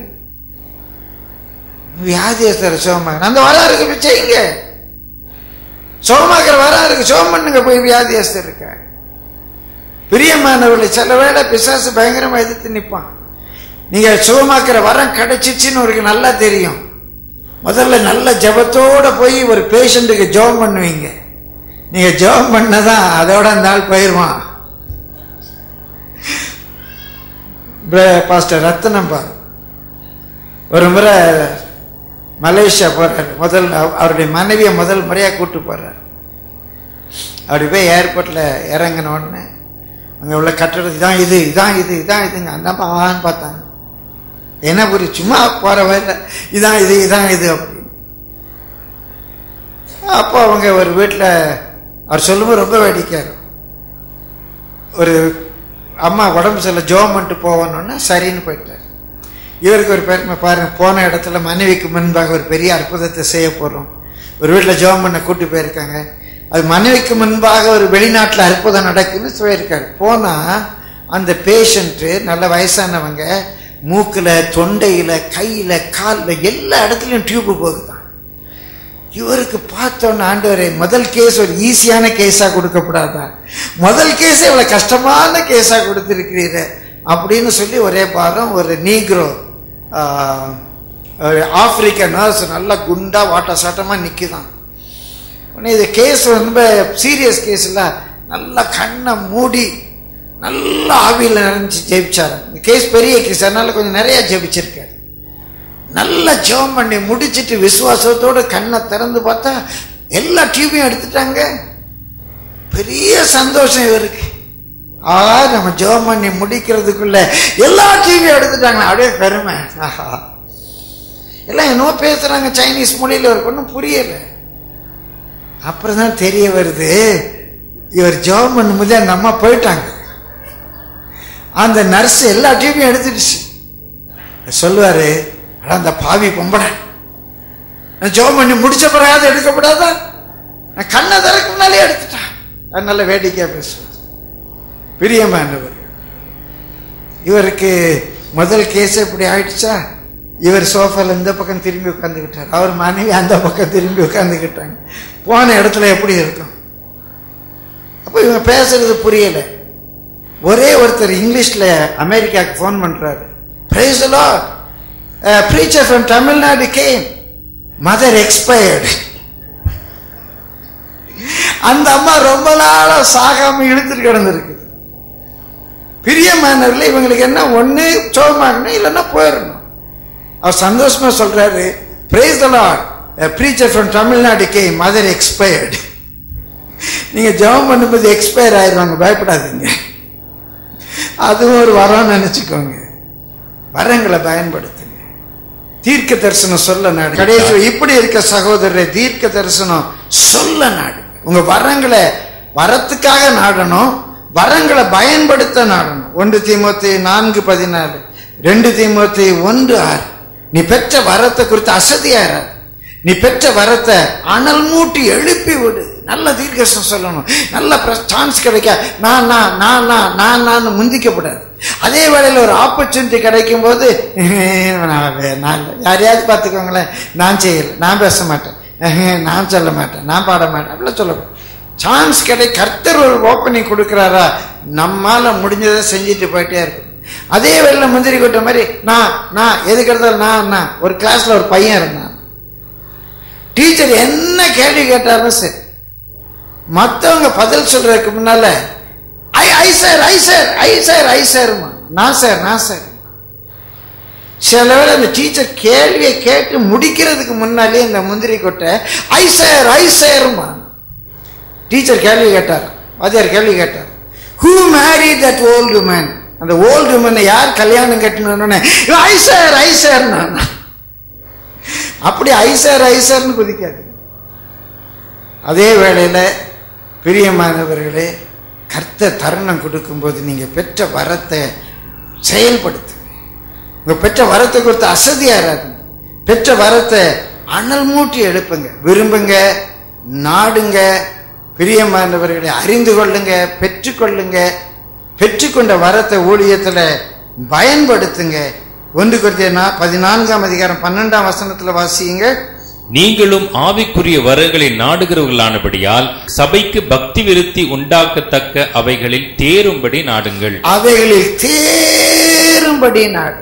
வியாதியஸ்தர சோமாக்க அந்த வரம் இருக்கு போய் செய்யுங்க சோமாக்கிற வரம் இருக்கு சோம் பண்ணுங்க போய் வியாதியஸ்தர் இருக்க பிரியமானவர்களை சில வேளை பிசாசு பயங்கரமா எதிர்த்து நிற்பான் நீங்க சுகமாக்குற வரம் கிடைச்சிச்சுன்னு உங்களுக்கு நல்லா தெரியும் முதல்ல நல்ல ஜெபத்தோட போய் ஒரு பேஷண்ட்டுக்கு ஜெபம் பண்ணுவீங்க நீங்க ஜெபம் பண்ணதான் அதோட அந்த ஆள் போயிடுவான் பிர- பாஸ்டர் ரத்தனம் பாரு ஒரு முறை மலேசியா போறாரு முதல் அவ- அவருடைய மனைவியை முதல் முறையா கூட்டு போறாரு அப்படி போய் ஏர்போர்ட்ல இறங்கின உடனே அங்க உள்ள கட்டடம் இதான் இது இதான் இது இதான் இதுங்க அந்த அம்மா ஆன்னு பார்த்தாங்க என்ன புரியும் சும்மா போற வயல இதான் இது இதான் இது அப்படின்னு அப்போ அவங்க ஒரு வீட்டில் அவர் சொல்லும்போது ரொம்ப வேடிக்கையாரு ஒரு அம்மா உடம்பு சரியில்லை ஜோம் பண்ணிட்டு போவோன்னு சரின்னு போயிட்டார் இவருக்கு ஒரு பெருமை பாருங்க போன இடத்துல மனைவிக்கு முன்பாக ஒரு பெரிய அற்புதத்தை செய்ய போறோம் ஒரு வீட்டில் ஜோம் பண்ண கூட்டி போயிருக்காங்க அது மனைவிக்கு முன்பாக ஒரு வெளிநாட்டில் அற்புதம் நடக்குன்னு சொல்லியிருக்காரு போனா அந்த பேஷண்ட்டு நல்ல வயசானவங்க மூக்குல தொண்டையில கையில கால்ல எல்லா இடத்துலயும் டியூப் போகுதான் இவருக்கு பார்த்தோன்னு ஆண்டவரே முதல் கேஸ் ஒரு ஈஸியான கேஸா கொடுக்கப்படாதா முதல் கேஸ் இவ்வளவு கஷ்டமான கேஸா கொடுத்திருக்கிறீர அப்படின்னு சொல்லி ஒரே பாரம் ஒரு நீக்ரோ ஆப்பிரிக்க நர்ஸ் நல்லா குண்டா வாட்ட சாட்டமா நிக்குதான் உடனே இது கேஸ் ரொம்ப சீரியஸ் கேஸ்ல நல்லா கண்ணை மூடி நல்லா ஆவியில் நினைச்சு ஜெயிச்சாரு இந்த கேஸ் பெரிய கேஸ் அதனால கொஞ்சம் நிறைய ஜெபிச்சிருக்காரு நல்லா ஜெபம் பண்ணி முடிச்சிட்டு விசுவாசத்தோட கண்ணை திறந்து பார்த்தா எல்லா டியூபையும் எடுத்துட்டாங்க பெரிய சந்தோஷம் இவருக்கு ஆ நம்ம ஜெபம் பண்ணி முடிக்கிறதுக்குள்ள எல்லா டிவியும் எடுத்துட்டாங்க அப்படியே பெருமை ஆஹா எல்லாம் என்னவோ பேசுறாங்க சைனீஸ் மொழியில இவருக்கு ஒன்றும் புரியல அப்புறம் தான் தெரிய வருது இவர் ஜெபம் பண்ணும்போது அந்த அம்மா போயிட்டாங்க அந்த நர்ஸ் எல்லா டிவியும் எடுத்துடுச்சு சொல்லுவாரு அட அந்த பாவி பொம்பளை நான் ஜெபம் பண்ணி முடிச்ச பிறகாவது எடுக்கப்படாதா நான் கண்ணை திறக்க முன்னாலே எடுத்துட்டான் அதனால வேடிக்கையா பேசுவார் பிரியமானவர் இவருக்கு முதல் கேஸ் இப்படி ஆயிடுச்சா இவர் சோஃபால இந்த பக்கம் திரும்பி உட்காந்துக்கிட்டார் அவர் மனைவி அந்த பக்கம் திரும்பி உட்காந்துக்கிட்டாங்க போன இடத்துல எப்படி இருக்கும் அப்போ இவங்க பேசுறது புரியல ஒரே ஒருத்தர் இங்கிலீஷ்ல அமெரிக்காவுக்கு ஃபோன் பண்றாரு price preacher from Tamil Nadu game mother expired அந்த அம்மா ரொம்ப நாளா சாகாம இழுத்துட்டு கிடந்திருக்கு பிரியமானவர்களே இவங்களுக்கு என்ன ஒண்ணு சோகமாகணும் இல்லைன்னா போயிடணும் அவர் சந்தோஷமா சொல்றாரு praise the Lord preacher from Tamil Nadu K mother expired நீங்க ஜெபம் பண்ணும்போது எக்ஸ்பயர் ஆயிடுவாங்க பயப்படாதீங்க அதுவும் ஒரு வரம் நினைச்சுக்கோங்க வரங்களை பயன்படுத்துங்க தீர்க்க தரிசனம் சொல்ல நாடு கடைசி இப்படி இருக்க சகோதரரை தீர்க்க தரிசனம் சொல்ல நாடு உங்க வரங்களை வரத்துக்காக நாடணும் வரங்களை பயன்படுத்த நாடணும் ஒன்று தீமோத்தி நான்கு பதினாலு ரெண்டு தீமோத்தி ஒன்று ஆறு நீ பெற்ற வரத்தை குறித்து அசதியாயிராது நீ பெற்ற வரத்தை அனல் மூட்டி எழுப்பி விடு நல்ல தீர்க்கசம் சொல்லணும் நல்ல சான்ஸ் கிடைக்க நான் நான் நான் நான் நான் நான் முந்திக்கப்படாது அதே வேளையில் ஒரு ஆப்பர்ச்சுனிட்டி கிடைக்கும் போது நான் யாரையாவது பார்த்துக்கோங்களேன் நான் செய்யல நான் பேச மாட்டேன் நான் சொல்ல மாட்டேன் நான் பாட மாட்டேன் அப்படிலாம் சொல்ல சான்ஸ் கிடை கர்த்தர் ஒரு ஓப்பனிங் கொடுக்குறாரா நம்மால முடிஞ்சதை செஞ்சுட்டு போயிட்டே இருக்கும் அதே வேளையில் முந்திரி கொட்ட மாதிரி நான் நான் எதுக்கு எடுத்தாலும் நான் நான் ஒரு கிளாஸ்ல ஒரு பையன் இருந்தான் டீச்சர் என்ன கேள்வி கேட்டாலும் சரி மற்றவங்க பதில் சொல்றதுக்கு முன்னால I I sir I sir I sir I சார்மா நான் சார் நான் சார் சில வேளை அந்த டீச்சர் கேள்வியை கேட்டு முடிக்கிறதுக்கு முன்னாலே இந்த முந்திரி கொட்டை ஐ சார் ஐ சார்மா டீச்சர் கேள்வி கேட்டார் வாத்தியார் கேள்வி கேட்டார் who marry that old man அந்த ஓல்டு மேனை யார் கல்யாணம் கட்டணும்னு ஐ சார் ஐ சார் நான் அப்படி ஐசர் ஐசர்னு குதிக்காது அதே வேளையில பிரியமானவர்களே கர்த்த தருணம் கொடுக்கும்போது நீங்க பெற்ற வரத்தை செயல்படுத்துங்க உங்க பெற்ற வரத்தை கொடுத்து அசதியாராதுங்க பெற்ற வரத்தை அனல் மூட்டி எடுப்புங்க விரும்புங்க நாடுங்க பிரியமானவர்களை அறிந்து கொள்ளுங்க பெற்றுக்கொள்ளுங்க பெற்றுக்கொண்ட வரத்தை ஊழியத்துல பயன்படுத்துங்க ஒன்று குறித்த பதினான்காம் அதிகாரம் பன்னெண்டாம் வசனத்துல வாசியுங்க நீங்களும் ஆவிக்குரிய வரங்களை நாடுகிறவர்களானபடியால் சபைக்கு பக்தி விருத்தி உண்டாக்கத்தக்க அவைகளில் தேரும்படி நாடுங்கள் அவைகளில் தேரும்படி நாடு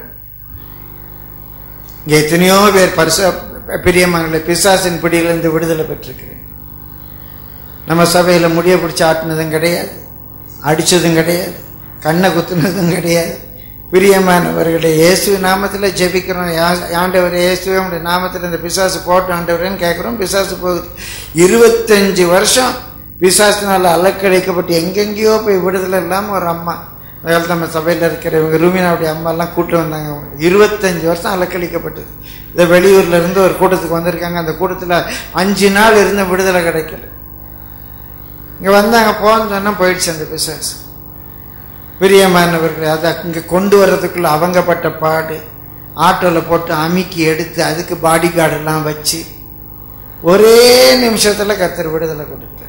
இங்க எத்தனையோ பேர் பரிச பிரியமங்களை பிசாசின் பிடியிலிருந்து விடுதலை பெற்றிருக்கிறேன் நம்ம சபையில முடிய பிடிச்சி ஆட்டினதும் கிடையாது அடிச்சதும் கிடையாது கண்ணை குத்துனதும் கிடையாது பிரியமானவர்களே இயேசு நாமத்தில் ஜெபிக்கிறோம் ஆண்டவர் இயேசுவே உடைய நாமத்தில் இந்த பிசாசு போட்டு ஆண்டவரேன்னு கேட்குறோம் பிசாசு போகுது இருபத்தஞ்சு வருஷம் பிசாசினால் அலக்கழிக்கப்பட்டு எங்கெங்கேயோ போய் விடுதலை இல்லாமல் ஒரு அம்மா அதில் நம்ம சபையில் இருக்கிற இவங்க ரூமினாவுடைய அம்மாலாம் கூட்டு வந்தாங்க இருபத்தஞ்சு வருஷம் அலக்கழிக்கப்பட்டது இந்த வெளியூர்ல இருந்து ஒரு கூட்டத்துக்கு வந்திருக்காங்க அந்த கூட்டத்தில் அஞ்சு நாள் இருந்த விடுதலை கிடைக்கல இங்கே வந்தாங்க போன்னு சொன்னால் போயிடுச்சு அந்த பிசாசு பிரியமானவர்கள் அதை இங்கே கொண்டு வர்றதுக்குள்ள அவங்கப்பட்ட பாடு ஆட்டோவில் போட்டு அமுக்கி எடுத்து அதுக்கு பாடி கார்டெல்லாம் வச்சு ஒரே நிமிஷத்தில் கத்தர் விடுதலை கொடுத்தார்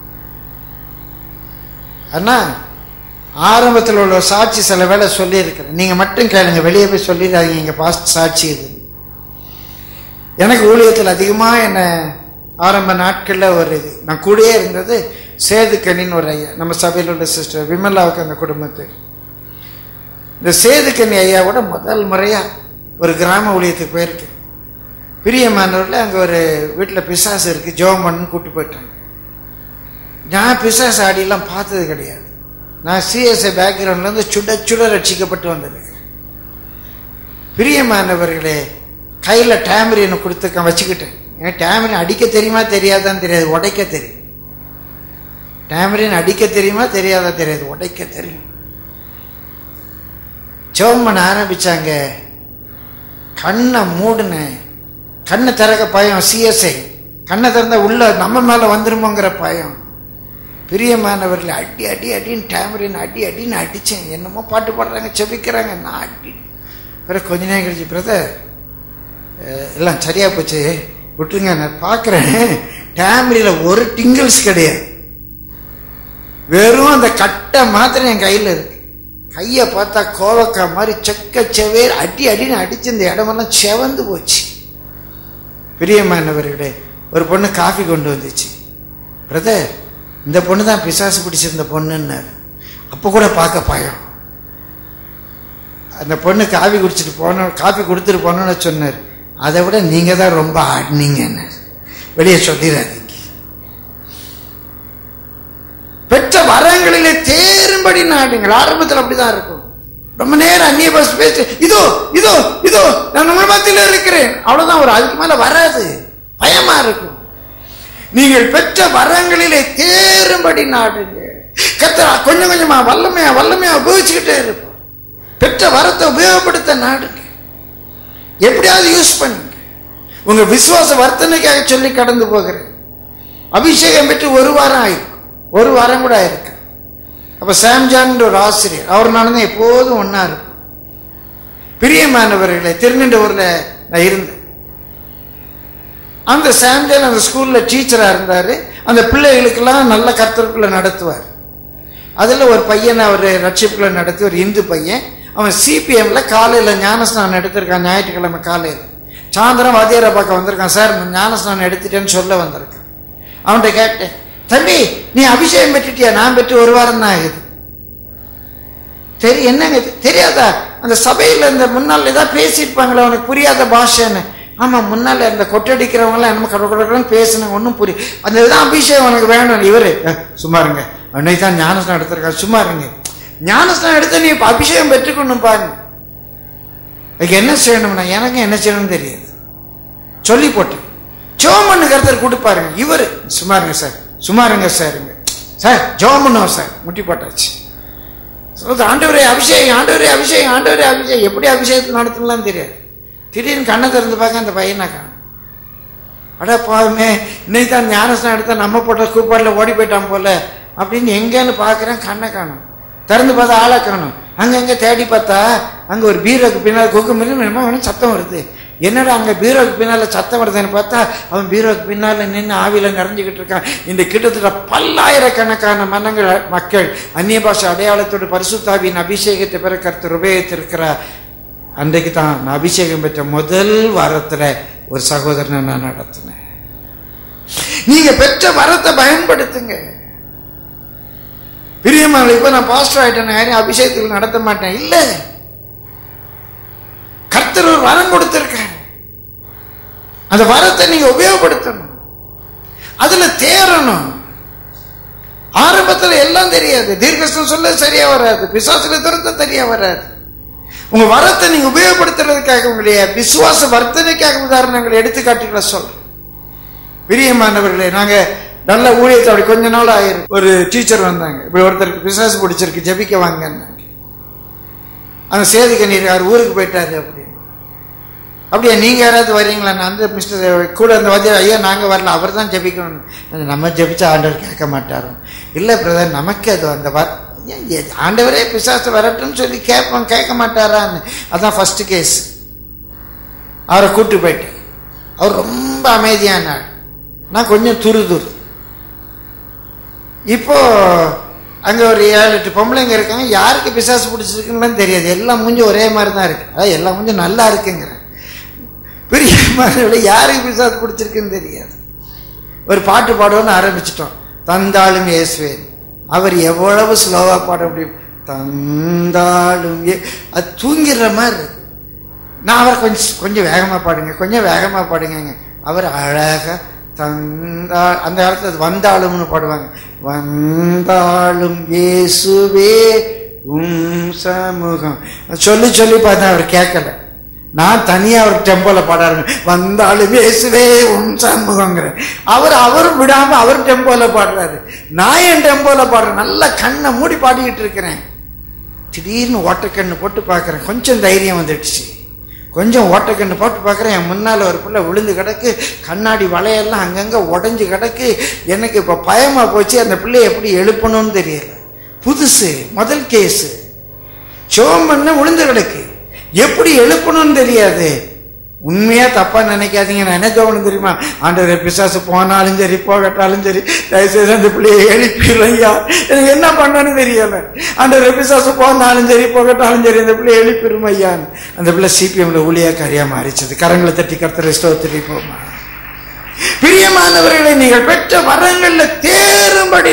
அண்ணா ஆரம்பத்தில் உள்ள சாட்சி சில வேலை சொல்லியிருக்கிறேன் நீங்கள் மட்டும் கேளுங்க வெளியே போய் சொல்லிடாதீங்க இங்கே பாஸ்ட் சாட்சி இது எனக்கு ஊழியத்தில் அதிகமாக என்ன ஆரம்ப நாட்களில் ஒரு இது நான் கூடயே இருந்தது சேதுக்கண்ணின்னு ஒரு ஐயா நம்ம சபையில் உள்ள சிஸ்டர் விமலாவுக்கு அந்த குடும்பத்து இந்த சேதுக்கண்ணி ஐயாவோட முதல் முறையா ஒரு கிராம ஊழியத்துக்கு போயிருக்கு பிரியமானவரில் அங்கே ஒரு வீட்டில் பிசாசு இருக்கு ஜோம் பண்ணு கூட்டு போயிட்டாங்க நான் பிசாசு ஆடியெல்லாம் பார்த்தது கிடையாது நான் சிஎஸ்ஐ பேக்ரவுண்ட்லேருந்து சுட சுட ரட்சிக்கப்பட்டு வந்திருக்கேன் பிரியமானவர்களே கையில் டேமரினை கொடுத்துக்க வச்சுக்கிட்டேன் ஏன்னா டேமரின் அடிக்க தெரியுமா தெரியாதான்னு தெரியாது உடைக்க தெரியும் டேமரின் அடிக்க தெரியுமா தெரியாதா தெரியாது உடைக்க தெரியும் ஜெபம் பண்ண ஆரம்பிச்சாங்க கண்ணை மூடுனேன் கண்ணை திறக்க பயம் சிஎஸ்ஐ கண்ணை திறந்தா உள்ள நம்ம மேல வந்துருமோங்கிற பயம் பிரியமானவர்கள் அடி அடி அடின்னு டேமரின் அடி அடின்னு அடிச்சேன் என்னமோ பாட்டு பாடுறாங்க செபிக்கிறாங்க நான் அடி பிறகு கொஞ்ச நேரம் கழிச்சு பிரதர் எல்லாம் சரியா போச்சு விட்டுருங்க நான் பார்க்குறேன் டேமரியில் ஒரு டிங்கிள்ஸ் கிடையாது வெறும் அந்த கட்டை மாத்திரம் என் கையில் இருக்கு கையை பார்த்தா கோவக்காய் மாதிரி செக்க செவேர் அடி அடின்னு அடிச்சு இந்த இடமெல்லாம் செவந்து போச்சு பிரியமானவர்களே ஒரு பொண்ணு காஃபி கொண்டு வந்துச்சு பிரதர் இந்த பொண்ணு தான் பிசாசு பிடிச்சிருந்த பொண்ணுன்னாரு அப்போ கூட பார்க்க பயம் அந்த பொண்ணு காஃபி குடிச்சிட்டு போனோம் காஃபி கொடுத்துட்டு போனோன்னு சொன்னார் அதை விட நீங்க தான் ரொம்ப ஆடினீங்கன்னு வெளியே சொல்லிடாதீங்க பெற்ற வரங்களிலே தேரும்படி நாடுங்கள் ஆரம்பத்தில் அப்படிதான் இருக்கும் ரொம்ப நேரம் அந்நிய பாஷை பேசி இதோ இதோ இதோ நான் உங்கள் மத்தியில் இருக்கிறேன் அவ்வளவுதான் ஒரு அதுக்கு மேல வராது பயமா இருக்கும் நீங்கள் பெற்ற வரங்களிலே தேரும்படி நாடுங்க கத்தரா கொஞ்சம் கொஞ்சமா வல்லமையா வல்லமையா உபயோகிச்சுக்கிட்டே இருப்போம் பெற்ற வரத்தை உபயோகப்படுத்த நாடுங்க எப்படியாவது யூஸ் பண்ணுங்க உங்க விசுவாச வர்த்தனைக்காக சொல்லி கடந்து போகிறேன் அபிஷேகம் பெற்று ஒரு வாரம் ஆயிருக்கும் ஒரு வாரம் கூட ஆயிருக்கு அப்ப சாம்ஜான் ஒரு ஆசிரியர் அவர் தான் எப்போதும் ஒன்னா இருக்கும் பிரியமானவர்களே திருநெண்டூர்ல நான் இருந்தேன் அந்த சாம்ஜான் அந்த ஸ்கூல்ல டீச்சரா இருந்தாரு அந்த பிள்ளைகளுக்கெல்லாம் நல்ல கர்த்தருக்குள்ள நடத்துவார் அதுல ஒரு பையனை அவர் ரட்சிப்புல நடத்தி ஒரு இந்து பையன் அவன் சிபிஎம்ல காலையில ஞானஸ்நானம் எடுத்திருக்கான் ஞாயிற்றுக்கிழமை காலையில சாயந்தரம் வாத்தியாரை பார்க்க வந்திருக்கான் சார் நான் ஞானஸ்நானம் எடுத்துட்டேன்னு சொல்ல வந்திருக்கேன் அவன்கிட்ட கேட்டேன் தம்பி நீ அபிஷேகம் பெற்றுட்டியா நான் பெற்று ஒரு வாரம் தான் ஆகுது சரி என்னங்க இது? தெரியாதா அந்த சபையில இந்த முன்னால் ஏதாவது பேசியிருப்பாங்களே உனக்கு புரியாத பாஷைன்னு ஆமா முன்னால இந்த கொட்டடிக்கிறவங்க எல்லாம் நம்ம கடற்கடன்னு பேசுனாங்க ஒன்றும் புரியும் அந்த இதான் அபிஷேகம் உனக்கு வேணும் இவரு அஹ், சும்மா இருங்க அன்னைக்கு தான் ஞானஸ்நானம் எடுத்திருக்கான் சும்மா இருங்க ஞானஸ்நானம் எடுத்து நீ இப்ப அபிஷேகம் பெற்றுக்கணும் பாருங்க அதுக்கு என்ன செய்யணும்னா எனக்கு என்ன செய்யணும்னு தெரியாது சொல்லி போட்டேன் ஜோம் பண்ணு கருத்தர் கொடுப்பாருங்க இவரு சும்மா இருங்க சார் சும்மா இருங்க சாருங்க சார் ஜோம் பண்ணுவோம் சார் முட்டி போட்டாச்சு சொல்லுது, ஆண்டவரே அபிஷேகம் ஆண்டவரே அபிஷேகம் ஆண்டவரே அபிஷேகம் எப்படி அபிஷேகத்தை நடத்தலாம் தெரியாது திடீர்னு கண்ணை திறந்து பார்க்க அந்த பையனை காணும் அட பாவமே இன்னைக்கு தான் ஞானஸ்நானம் எடுத்தா நம்ம போட்ட கூப்பாடில் ஓடி போயிட்டான் போல அப்படின்னு எங்கன்னு பார்க்குறேன் கண்ணை காணும் திறந்து பார்த்தா ஆளை காணும் அங்கங்க தேடி பார்த்தா அங்க ஒரு பீரோக்கு பின்னால் கொக்கு மின்னு என்னமோ அவனுக்கு சத்தம் வருது என்னடா அங்க பீரோக்கு பின்னால சத்தம் வருதுன்னு பார்த்தா அவன் பீரோக்கு பின்னால நின்று ஆவியில நிறைஞ்சுக்கிட்டு இருக்கான் இந்த கிட்டத்தட்ட பல்லாயிரக்கணக்கான மன்னங்கள் மக்கள் அந்நிய பாஷை அடையாளத்தோடு பரிசுத்தாவியின் அபிஷேகத்தை பெற கருத்து உபயோகித்திருக்கிறார் அன்றைக்கு தான் நான் அபிஷேகம் பெற்ற முதல் வாரத்துல ஒரு சகோதரனை நான் நடத்தினேன் நீங்க பெற்ற வரத்தை பயன்படுத்துங்க பிரியமான இப்ப நான் பாஸ்டர் ஆயிட்டேன் யாரையும் அபிஷேகத்தில் நடத்த மாட்டேன் இல்ல கர்த்தர் ஒரு வரம் கொடுத்திருக்காரு அந்த வரத்தை நீங்க உபயோகப்படுத்தணும் அதுல தேரணும் ஆரம்பத்துல எல்லாம் தெரியாது தீர்க்கஸ்தம் சொல்ல சரியா வராது பிசாசுல திறந்த சரியா வராது உங்க வரத்தை நீங்க உபயோகப்படுத்துறதுக்காக உங்களுடைய விசுவாச வர்த்தனைக்காக உதாரணங்கள் எடுத்துக்காட்டுகளை சொல்றேன் பிரியமானவர்களே நாங்க நல்ல ஊழியத்தை அப்படி கொஞ்ச நாள் ஆயிரும் ஒரு டீச்சர் வந்தாங்க இப்படி ஒருத்தருக்கு பிசாசு பிடிச்சிருக்கு ஜெபிக்க வாங்கன்னு அந்த சேதுக்கு நீர் யார் ஊருக்கு போயிட்டாரு அப்படின்னு அப்படியா நீங்க யாராவது வரீங்களா நான் அந்த மிஸ்டர் கூட அந்த வாத்தியார் ஐயா நாங்க வரல அவர் தான் ஜெபிக்கணும் நம்ம ஜெபிச்சா ஆண்டவர் கேட்க மாட்டாரோ இல்ல பிரதர் நமக்கு அது அந்த வர ஏன் ஏ- ஆண்டவரே பிசாசு வரட்டும்னு சொல்லி கேட்போம் கேட்க மாட்டாரான்னு அதான் ஃபர்ஸ்ட் கேஸ் அவரை கூட்டு போயிட்டேன் அவர் ரொம்ப அமைதியான ஆள் நான் கொஞ்சம் துரு துரு இப்போ அங்க ஒரு ஏழு எட்டு பொம்பளைங்க இருக்காங்க யாருக்கு பிசாசு பிடிச்சிருக்குன்னு தெரியாது எல்லாம் மூஞ்சி ஒரே மாதிரி தான் இருக்கு அதாவது எல்லா மூஞ்சும் நல்லா இருக்குங்கிறேன் பெரிய மாதிரி யாருக்கு பிசாசு பிடிச்சிருக்குன்னு தெரியாது ஒரு பாட்டு பாடுவோம்னு ஆரம்பிச்சிட்டோம் தந்தாலும் இயேசுவேன் அவர் எவ்வளவு ஸ்லோவா பாட முடியும் தந்தாலும் ஏ- அது தூங்கிடுற மாதிரி இருக்கு நான் அவரை கொஞ்சம் கொஞ்சம் வேகமா பாடுங்க கொஞ்சம் வேகமா பாடுங்க அவர் அழகா தந்தா அந்த காலத்துல அது வந்தாலும்னு பாடுவாங்க வந்தாலும் இயேசுவே உம் சமூகம் சொல்லி சொல்லி பார்த்தேன் அவர் கேட்கல நான் தனியா ஒரு டெம்போல பாடாரு வந்தாலும் இயேசுவே உன் சமூகங்கிறேன் அவர் அவரும் விடாம அவர் டெம்போல பாடுறாரு நான் என் டெம்போல பாடுறேன் நல்லா கண்ணை மூடி பாடிக்கிட்டு இருக்கிறேன் திடீர்னு ஓட்டக்கண்ணு போட்டு பார்க்குறேன் கொஞ்சம் தைரியம் வந்துடுச்சு கொஞ்சம் ஓட்டக்கண்ணு போட்டு பார்க்குறேன் என் முன்னால் ஒரு பிள்ளை விழுந்து கிடக்கு கண்ணாடி வளையெல்லாம் அங்கங்கே உடஞ்சி கிடக்கு எனக்கு இப்போ பயமாக போச்சு அந்த பிள்ளையை எப்படி எழுப்பணும்னு தெரியல புதுசு முதல் கேஸு சோகம் பண்ண விழுந்து கிடக்கு எப்படி எழுப்பணும்னு தெரியாது உண்மையா தப்பா நினைக்காதீங்க நான் என்ன தோணும் தெரியுமா ஆண்டவர் பிசாசு போனாலும் சரி போகட்டாலும் சரி தயவுசெய்து அந்த பிள்ளையை எழுப்பிடுறேன் ஐயா எனக்கு என்ன பண்ணணும்னு தெரியல ஆண்டவர் பிசாசு போனாலும் சரி போகட்டாலும் சரி அந்த பிள்ளையை எழுப்பிடும் ஐயான்னு அந்த பிள்ளை சிபிஎம்ல ஊழியக்காரியா மாறிச்சது கரங்களை தட்டி கர்த்தரை ஸ்தோத்திரி போமா பிரியமானவர்களை நீங்கள் பெற்ற வரங்கள்ல தேரும்படி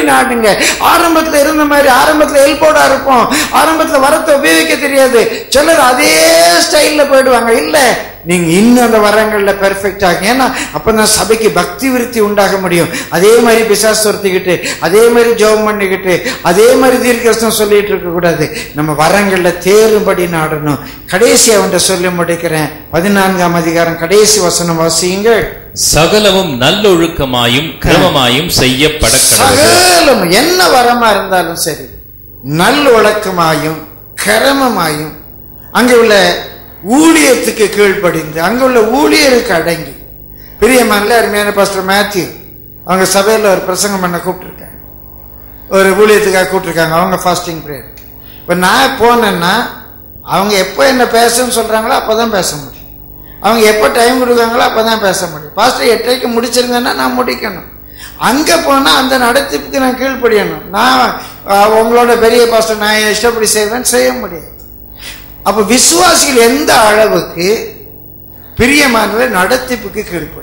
நாடுங்க ஆரம்பத்துல இருந்த மாதிரி ஆரம்பத்துல எல்போடா இருப்போம் ஆரம்பத்துல வரத்தை உபயோகிக்க தெரியாது சிலர் அதே ஸ்டைல்ல போயிடுவாங்க இல்ல நீங்க இன்னும் அந்த வரங்கள்ல பெர்ஃபெக்ட் ஆகும் ஏன்னா அப்பதான் சபைக்கு பக்தி விருத்தி உண்டாக முடியும் அதே மாதிரி பிசாசு துரத்திக்கிட்டு அதே மாதிரி ஜெபம் பண்ணிக்கிட்டு அதே மாதிரி தீர்க்கரசம் சொல்லிட்டு இருக்க கூடாது நம்ம வரங்கள்ல தேரும்படி நாடணும் கடைசி அவன்கிட்ட சொல்லி முடிக்கிறேன் பதினான்காம் அதிகாரம் கடைசி வசனம் வாசியுங்கள் சகலமும் நல்லொழுக்கமாயும் கிரமமாயும் செய்யப்பட கடவுள் சகலம் என்ன வரமா இருந்தாலும் சரி நல்ல ஒழுக்கமாயும் கரமமாயும் அங்கே உள்ள ஊழியத்துக்கு கீழ்ப்படிந்து அங்க உள்ள ஊழியருக்கு அடங்கி பிரியமான அருமையான பாஸ்டர் மேத்யூ அவங்க சபையில ஒரு பிரசங்கம் பண்ண கூப்பிட்டுருக்காங்க ஒரு ஊழியத்துக்காக கூப்பிட்டுருக்காங்க அவங்க ஃபாஸ்டிங் ப்ரேயர் இப்போ நான் போனேன்னா அவங்க எப்போ என்ன பேசணும்னு சொல்றாங்களோ அப்பதான் பேச முடியும் அவங்க எப்போ டைம் கொடுக்காங்களோ அப்பதான் பேச முடியும் பாஸ்டர் எட்டரைக்கு முடிச்சிருங்கன்னா நான் முடிக்கணும் அங்க போனா அந்த நடத்திப்புக்கு நான் கீழ்ப்படியணும் நான் அஹ், உங்களோட பெரிய பாஸ்டர் நான் என் இஷ்டப்படி செய்வேன் செய்ய முடியாது அப்ப விசுவாசிகள் எந்த அளவுக்கு பிரியமானவை நடத்திப்புக்கு கீழ்ப்படியும்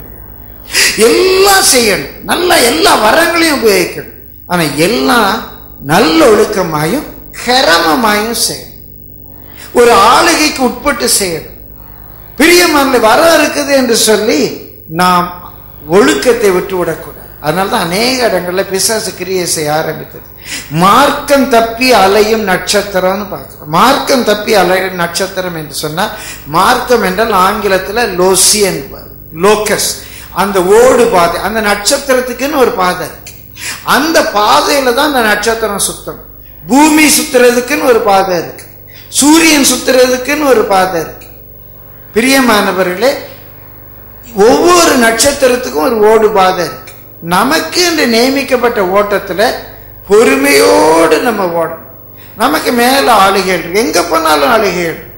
எல்லாம் செய்யணும் நல்லா எல்லா வரங்களையும் உபயோகிக்கணும் ஆனா எல்லாம் நல்ல ஒழுக்கமாயும் கிரமமாயும் செய்யணும் ஒரு ஆளுகைக்கு உட்பட்டு செய்யணும் பிரியமான வர இருக்குது என்று சொல்லி நாம் ஒழுக்கத்தை விட்டு விடக்கூடாது அதனால தான் அநேக இடங்கள்ல பிசாசு கிரியை செய்ய ஆரம்பித்தது மார்க்கம் தப்பி அலையும் நட்சத்திரம்னு பார்க்கிறோம் மார்க்கம் தப்பி அலையும் நட்சத்திரம் என்று சொன்னா மார்க்கம் என்றால் ஆங்கிலத்துல லோசியன் லோக்கஸ் அந்த ஓடு பாதை அந்த நட்சத்திரத்துக்குன்னு ஒரு பாதை இருக்கு அந்த பாதையில தான் அந்த நட்சத்திரம் சுத்தம் பூமி சுத்துறதுக்குன்னு ஒரு பாதை இருக்கு சூரியன் சுத்துறதுக்குன்னு ஒரு பாதை இருக்கு பிரியமானவர்களே ஒவ்வொரு நட்சத்திரத்துக்கும் ஒரு ஓடு பாதை இருக்கு நமக்கு என்று நியமிக்கப்பட்ட ஓட்டத்துல பொறுமையோடு நம்ம ஓடணும் நமக்கு மேல ஆளுகைகள் இருக்கு எங்க போனாலும் ஆளுகைகள் இருக்கு.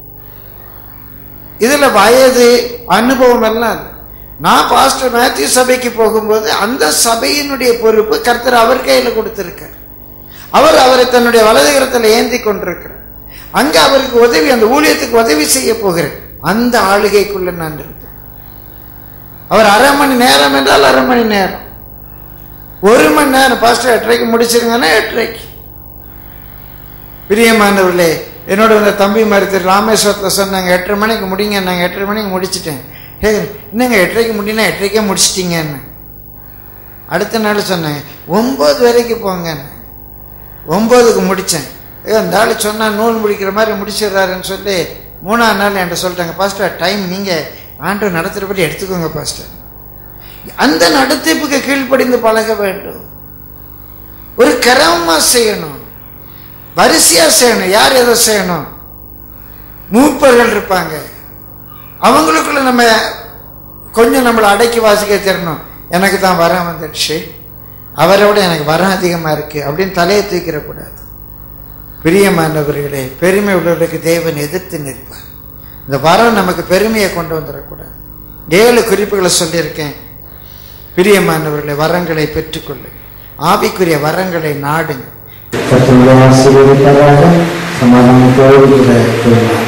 இதுல வயது அனுபவம் எல்லாம் இல்லை. நான் பாஸ்டர் மேத்யூ சபைக்கு போகும்போது அந்த சபையினுடைய பொறுப்பு கர்த்தர் அவர் கையில கொடுத்திருக்கார் அவர் அவரை தன்னுடைய வலது கரத்தில் ஏந்தி கொண்டிருக்கிறார் அங்க அவருக்கு உதவி அந்த ஊழியத்துக்கு உதவி செய்ய போகிறேன் அந்த ஆளுகைக்குள்ள நான் இருப்பேன் அவர் அரை மணி நேரம் என்றால் அரை மணி நேரம் ஒரு மணி நேரம் பாஸ்டர் எட்டரைக்கு முடிச்சிருங்கன்னா எட்டரைக்கு பிரியமானவர்களே என்னோட இந்த தம்பி மாதிரி திரு ராமேஸ்வரத்தில் சொன்னாங்க எட்டரை மணிக்கு முடிங்க நாங்கள் எட்டரை மணிக்கு முடிச்சிட்டேன் கேட்குறேன் என்னங்க எட்டரைக்கு முடினா எட்டரைக்கே முடிச்சிட்டீங்கன்னு அடுத்த நாள் சொன்னாங்க ஒன்பது வரைக்கும் போங்கன்னு ஒன்பதுக்கு முடித்தேன் ஏதோ அந்த ஆள் சொன்னா நூல் முடிக்கிற மாதிரி முடிச்சிடுறாருன்னு சொல்லி மூணாவது நாள் என்கிட்ட சொல்லிட்டாங்க பாஸ்டர் டைம் நீங்கள் ஆண்டு நடத்துகிறபடி எடுத்துக்கோங்க பாஸ்டர் அந்த நடத்திப்புக்கு கீழ்ப்படிந்து பழக வேண்டும் ஒரு கிரமமா செய்யணும் வரிசையா செய்யணும் யார் எதை செய்யணும் மூப்பர்கள் இருப்பாங்க அவங்களுக்குள்ள நம்ம கொஞ்சம் நம்மளை அடக்கி வாசிக்க தெரியணும் எனக்கு தான் வரம் வந்துடுச்சு அவரை விட எனக்கு வரம் அதிகமா இருக்கு அப்படின்னு தலையை தூக்கிற கூடாது பிரியமானவர்களே பெருமை உள்ளவர்களுக்கு தேவன் எதிர்த்து நிற்பார் இந்த வரம் நமக்கு பெருமையை கொண்டு வந்துடக்கூடாது ஏழு குறிப்புகளை சொல்லியிருக்கேன் பிரியமானவர்களை வரங்களை பெற்றுக்கொள்ளுங்க ஆவிக்குரிய வரங்களை நாடுங்க கர்த்தருடைய ஆசீர்வதிப்பாராக சமாதானத்தோடு கூட கொள்ளுங்கள்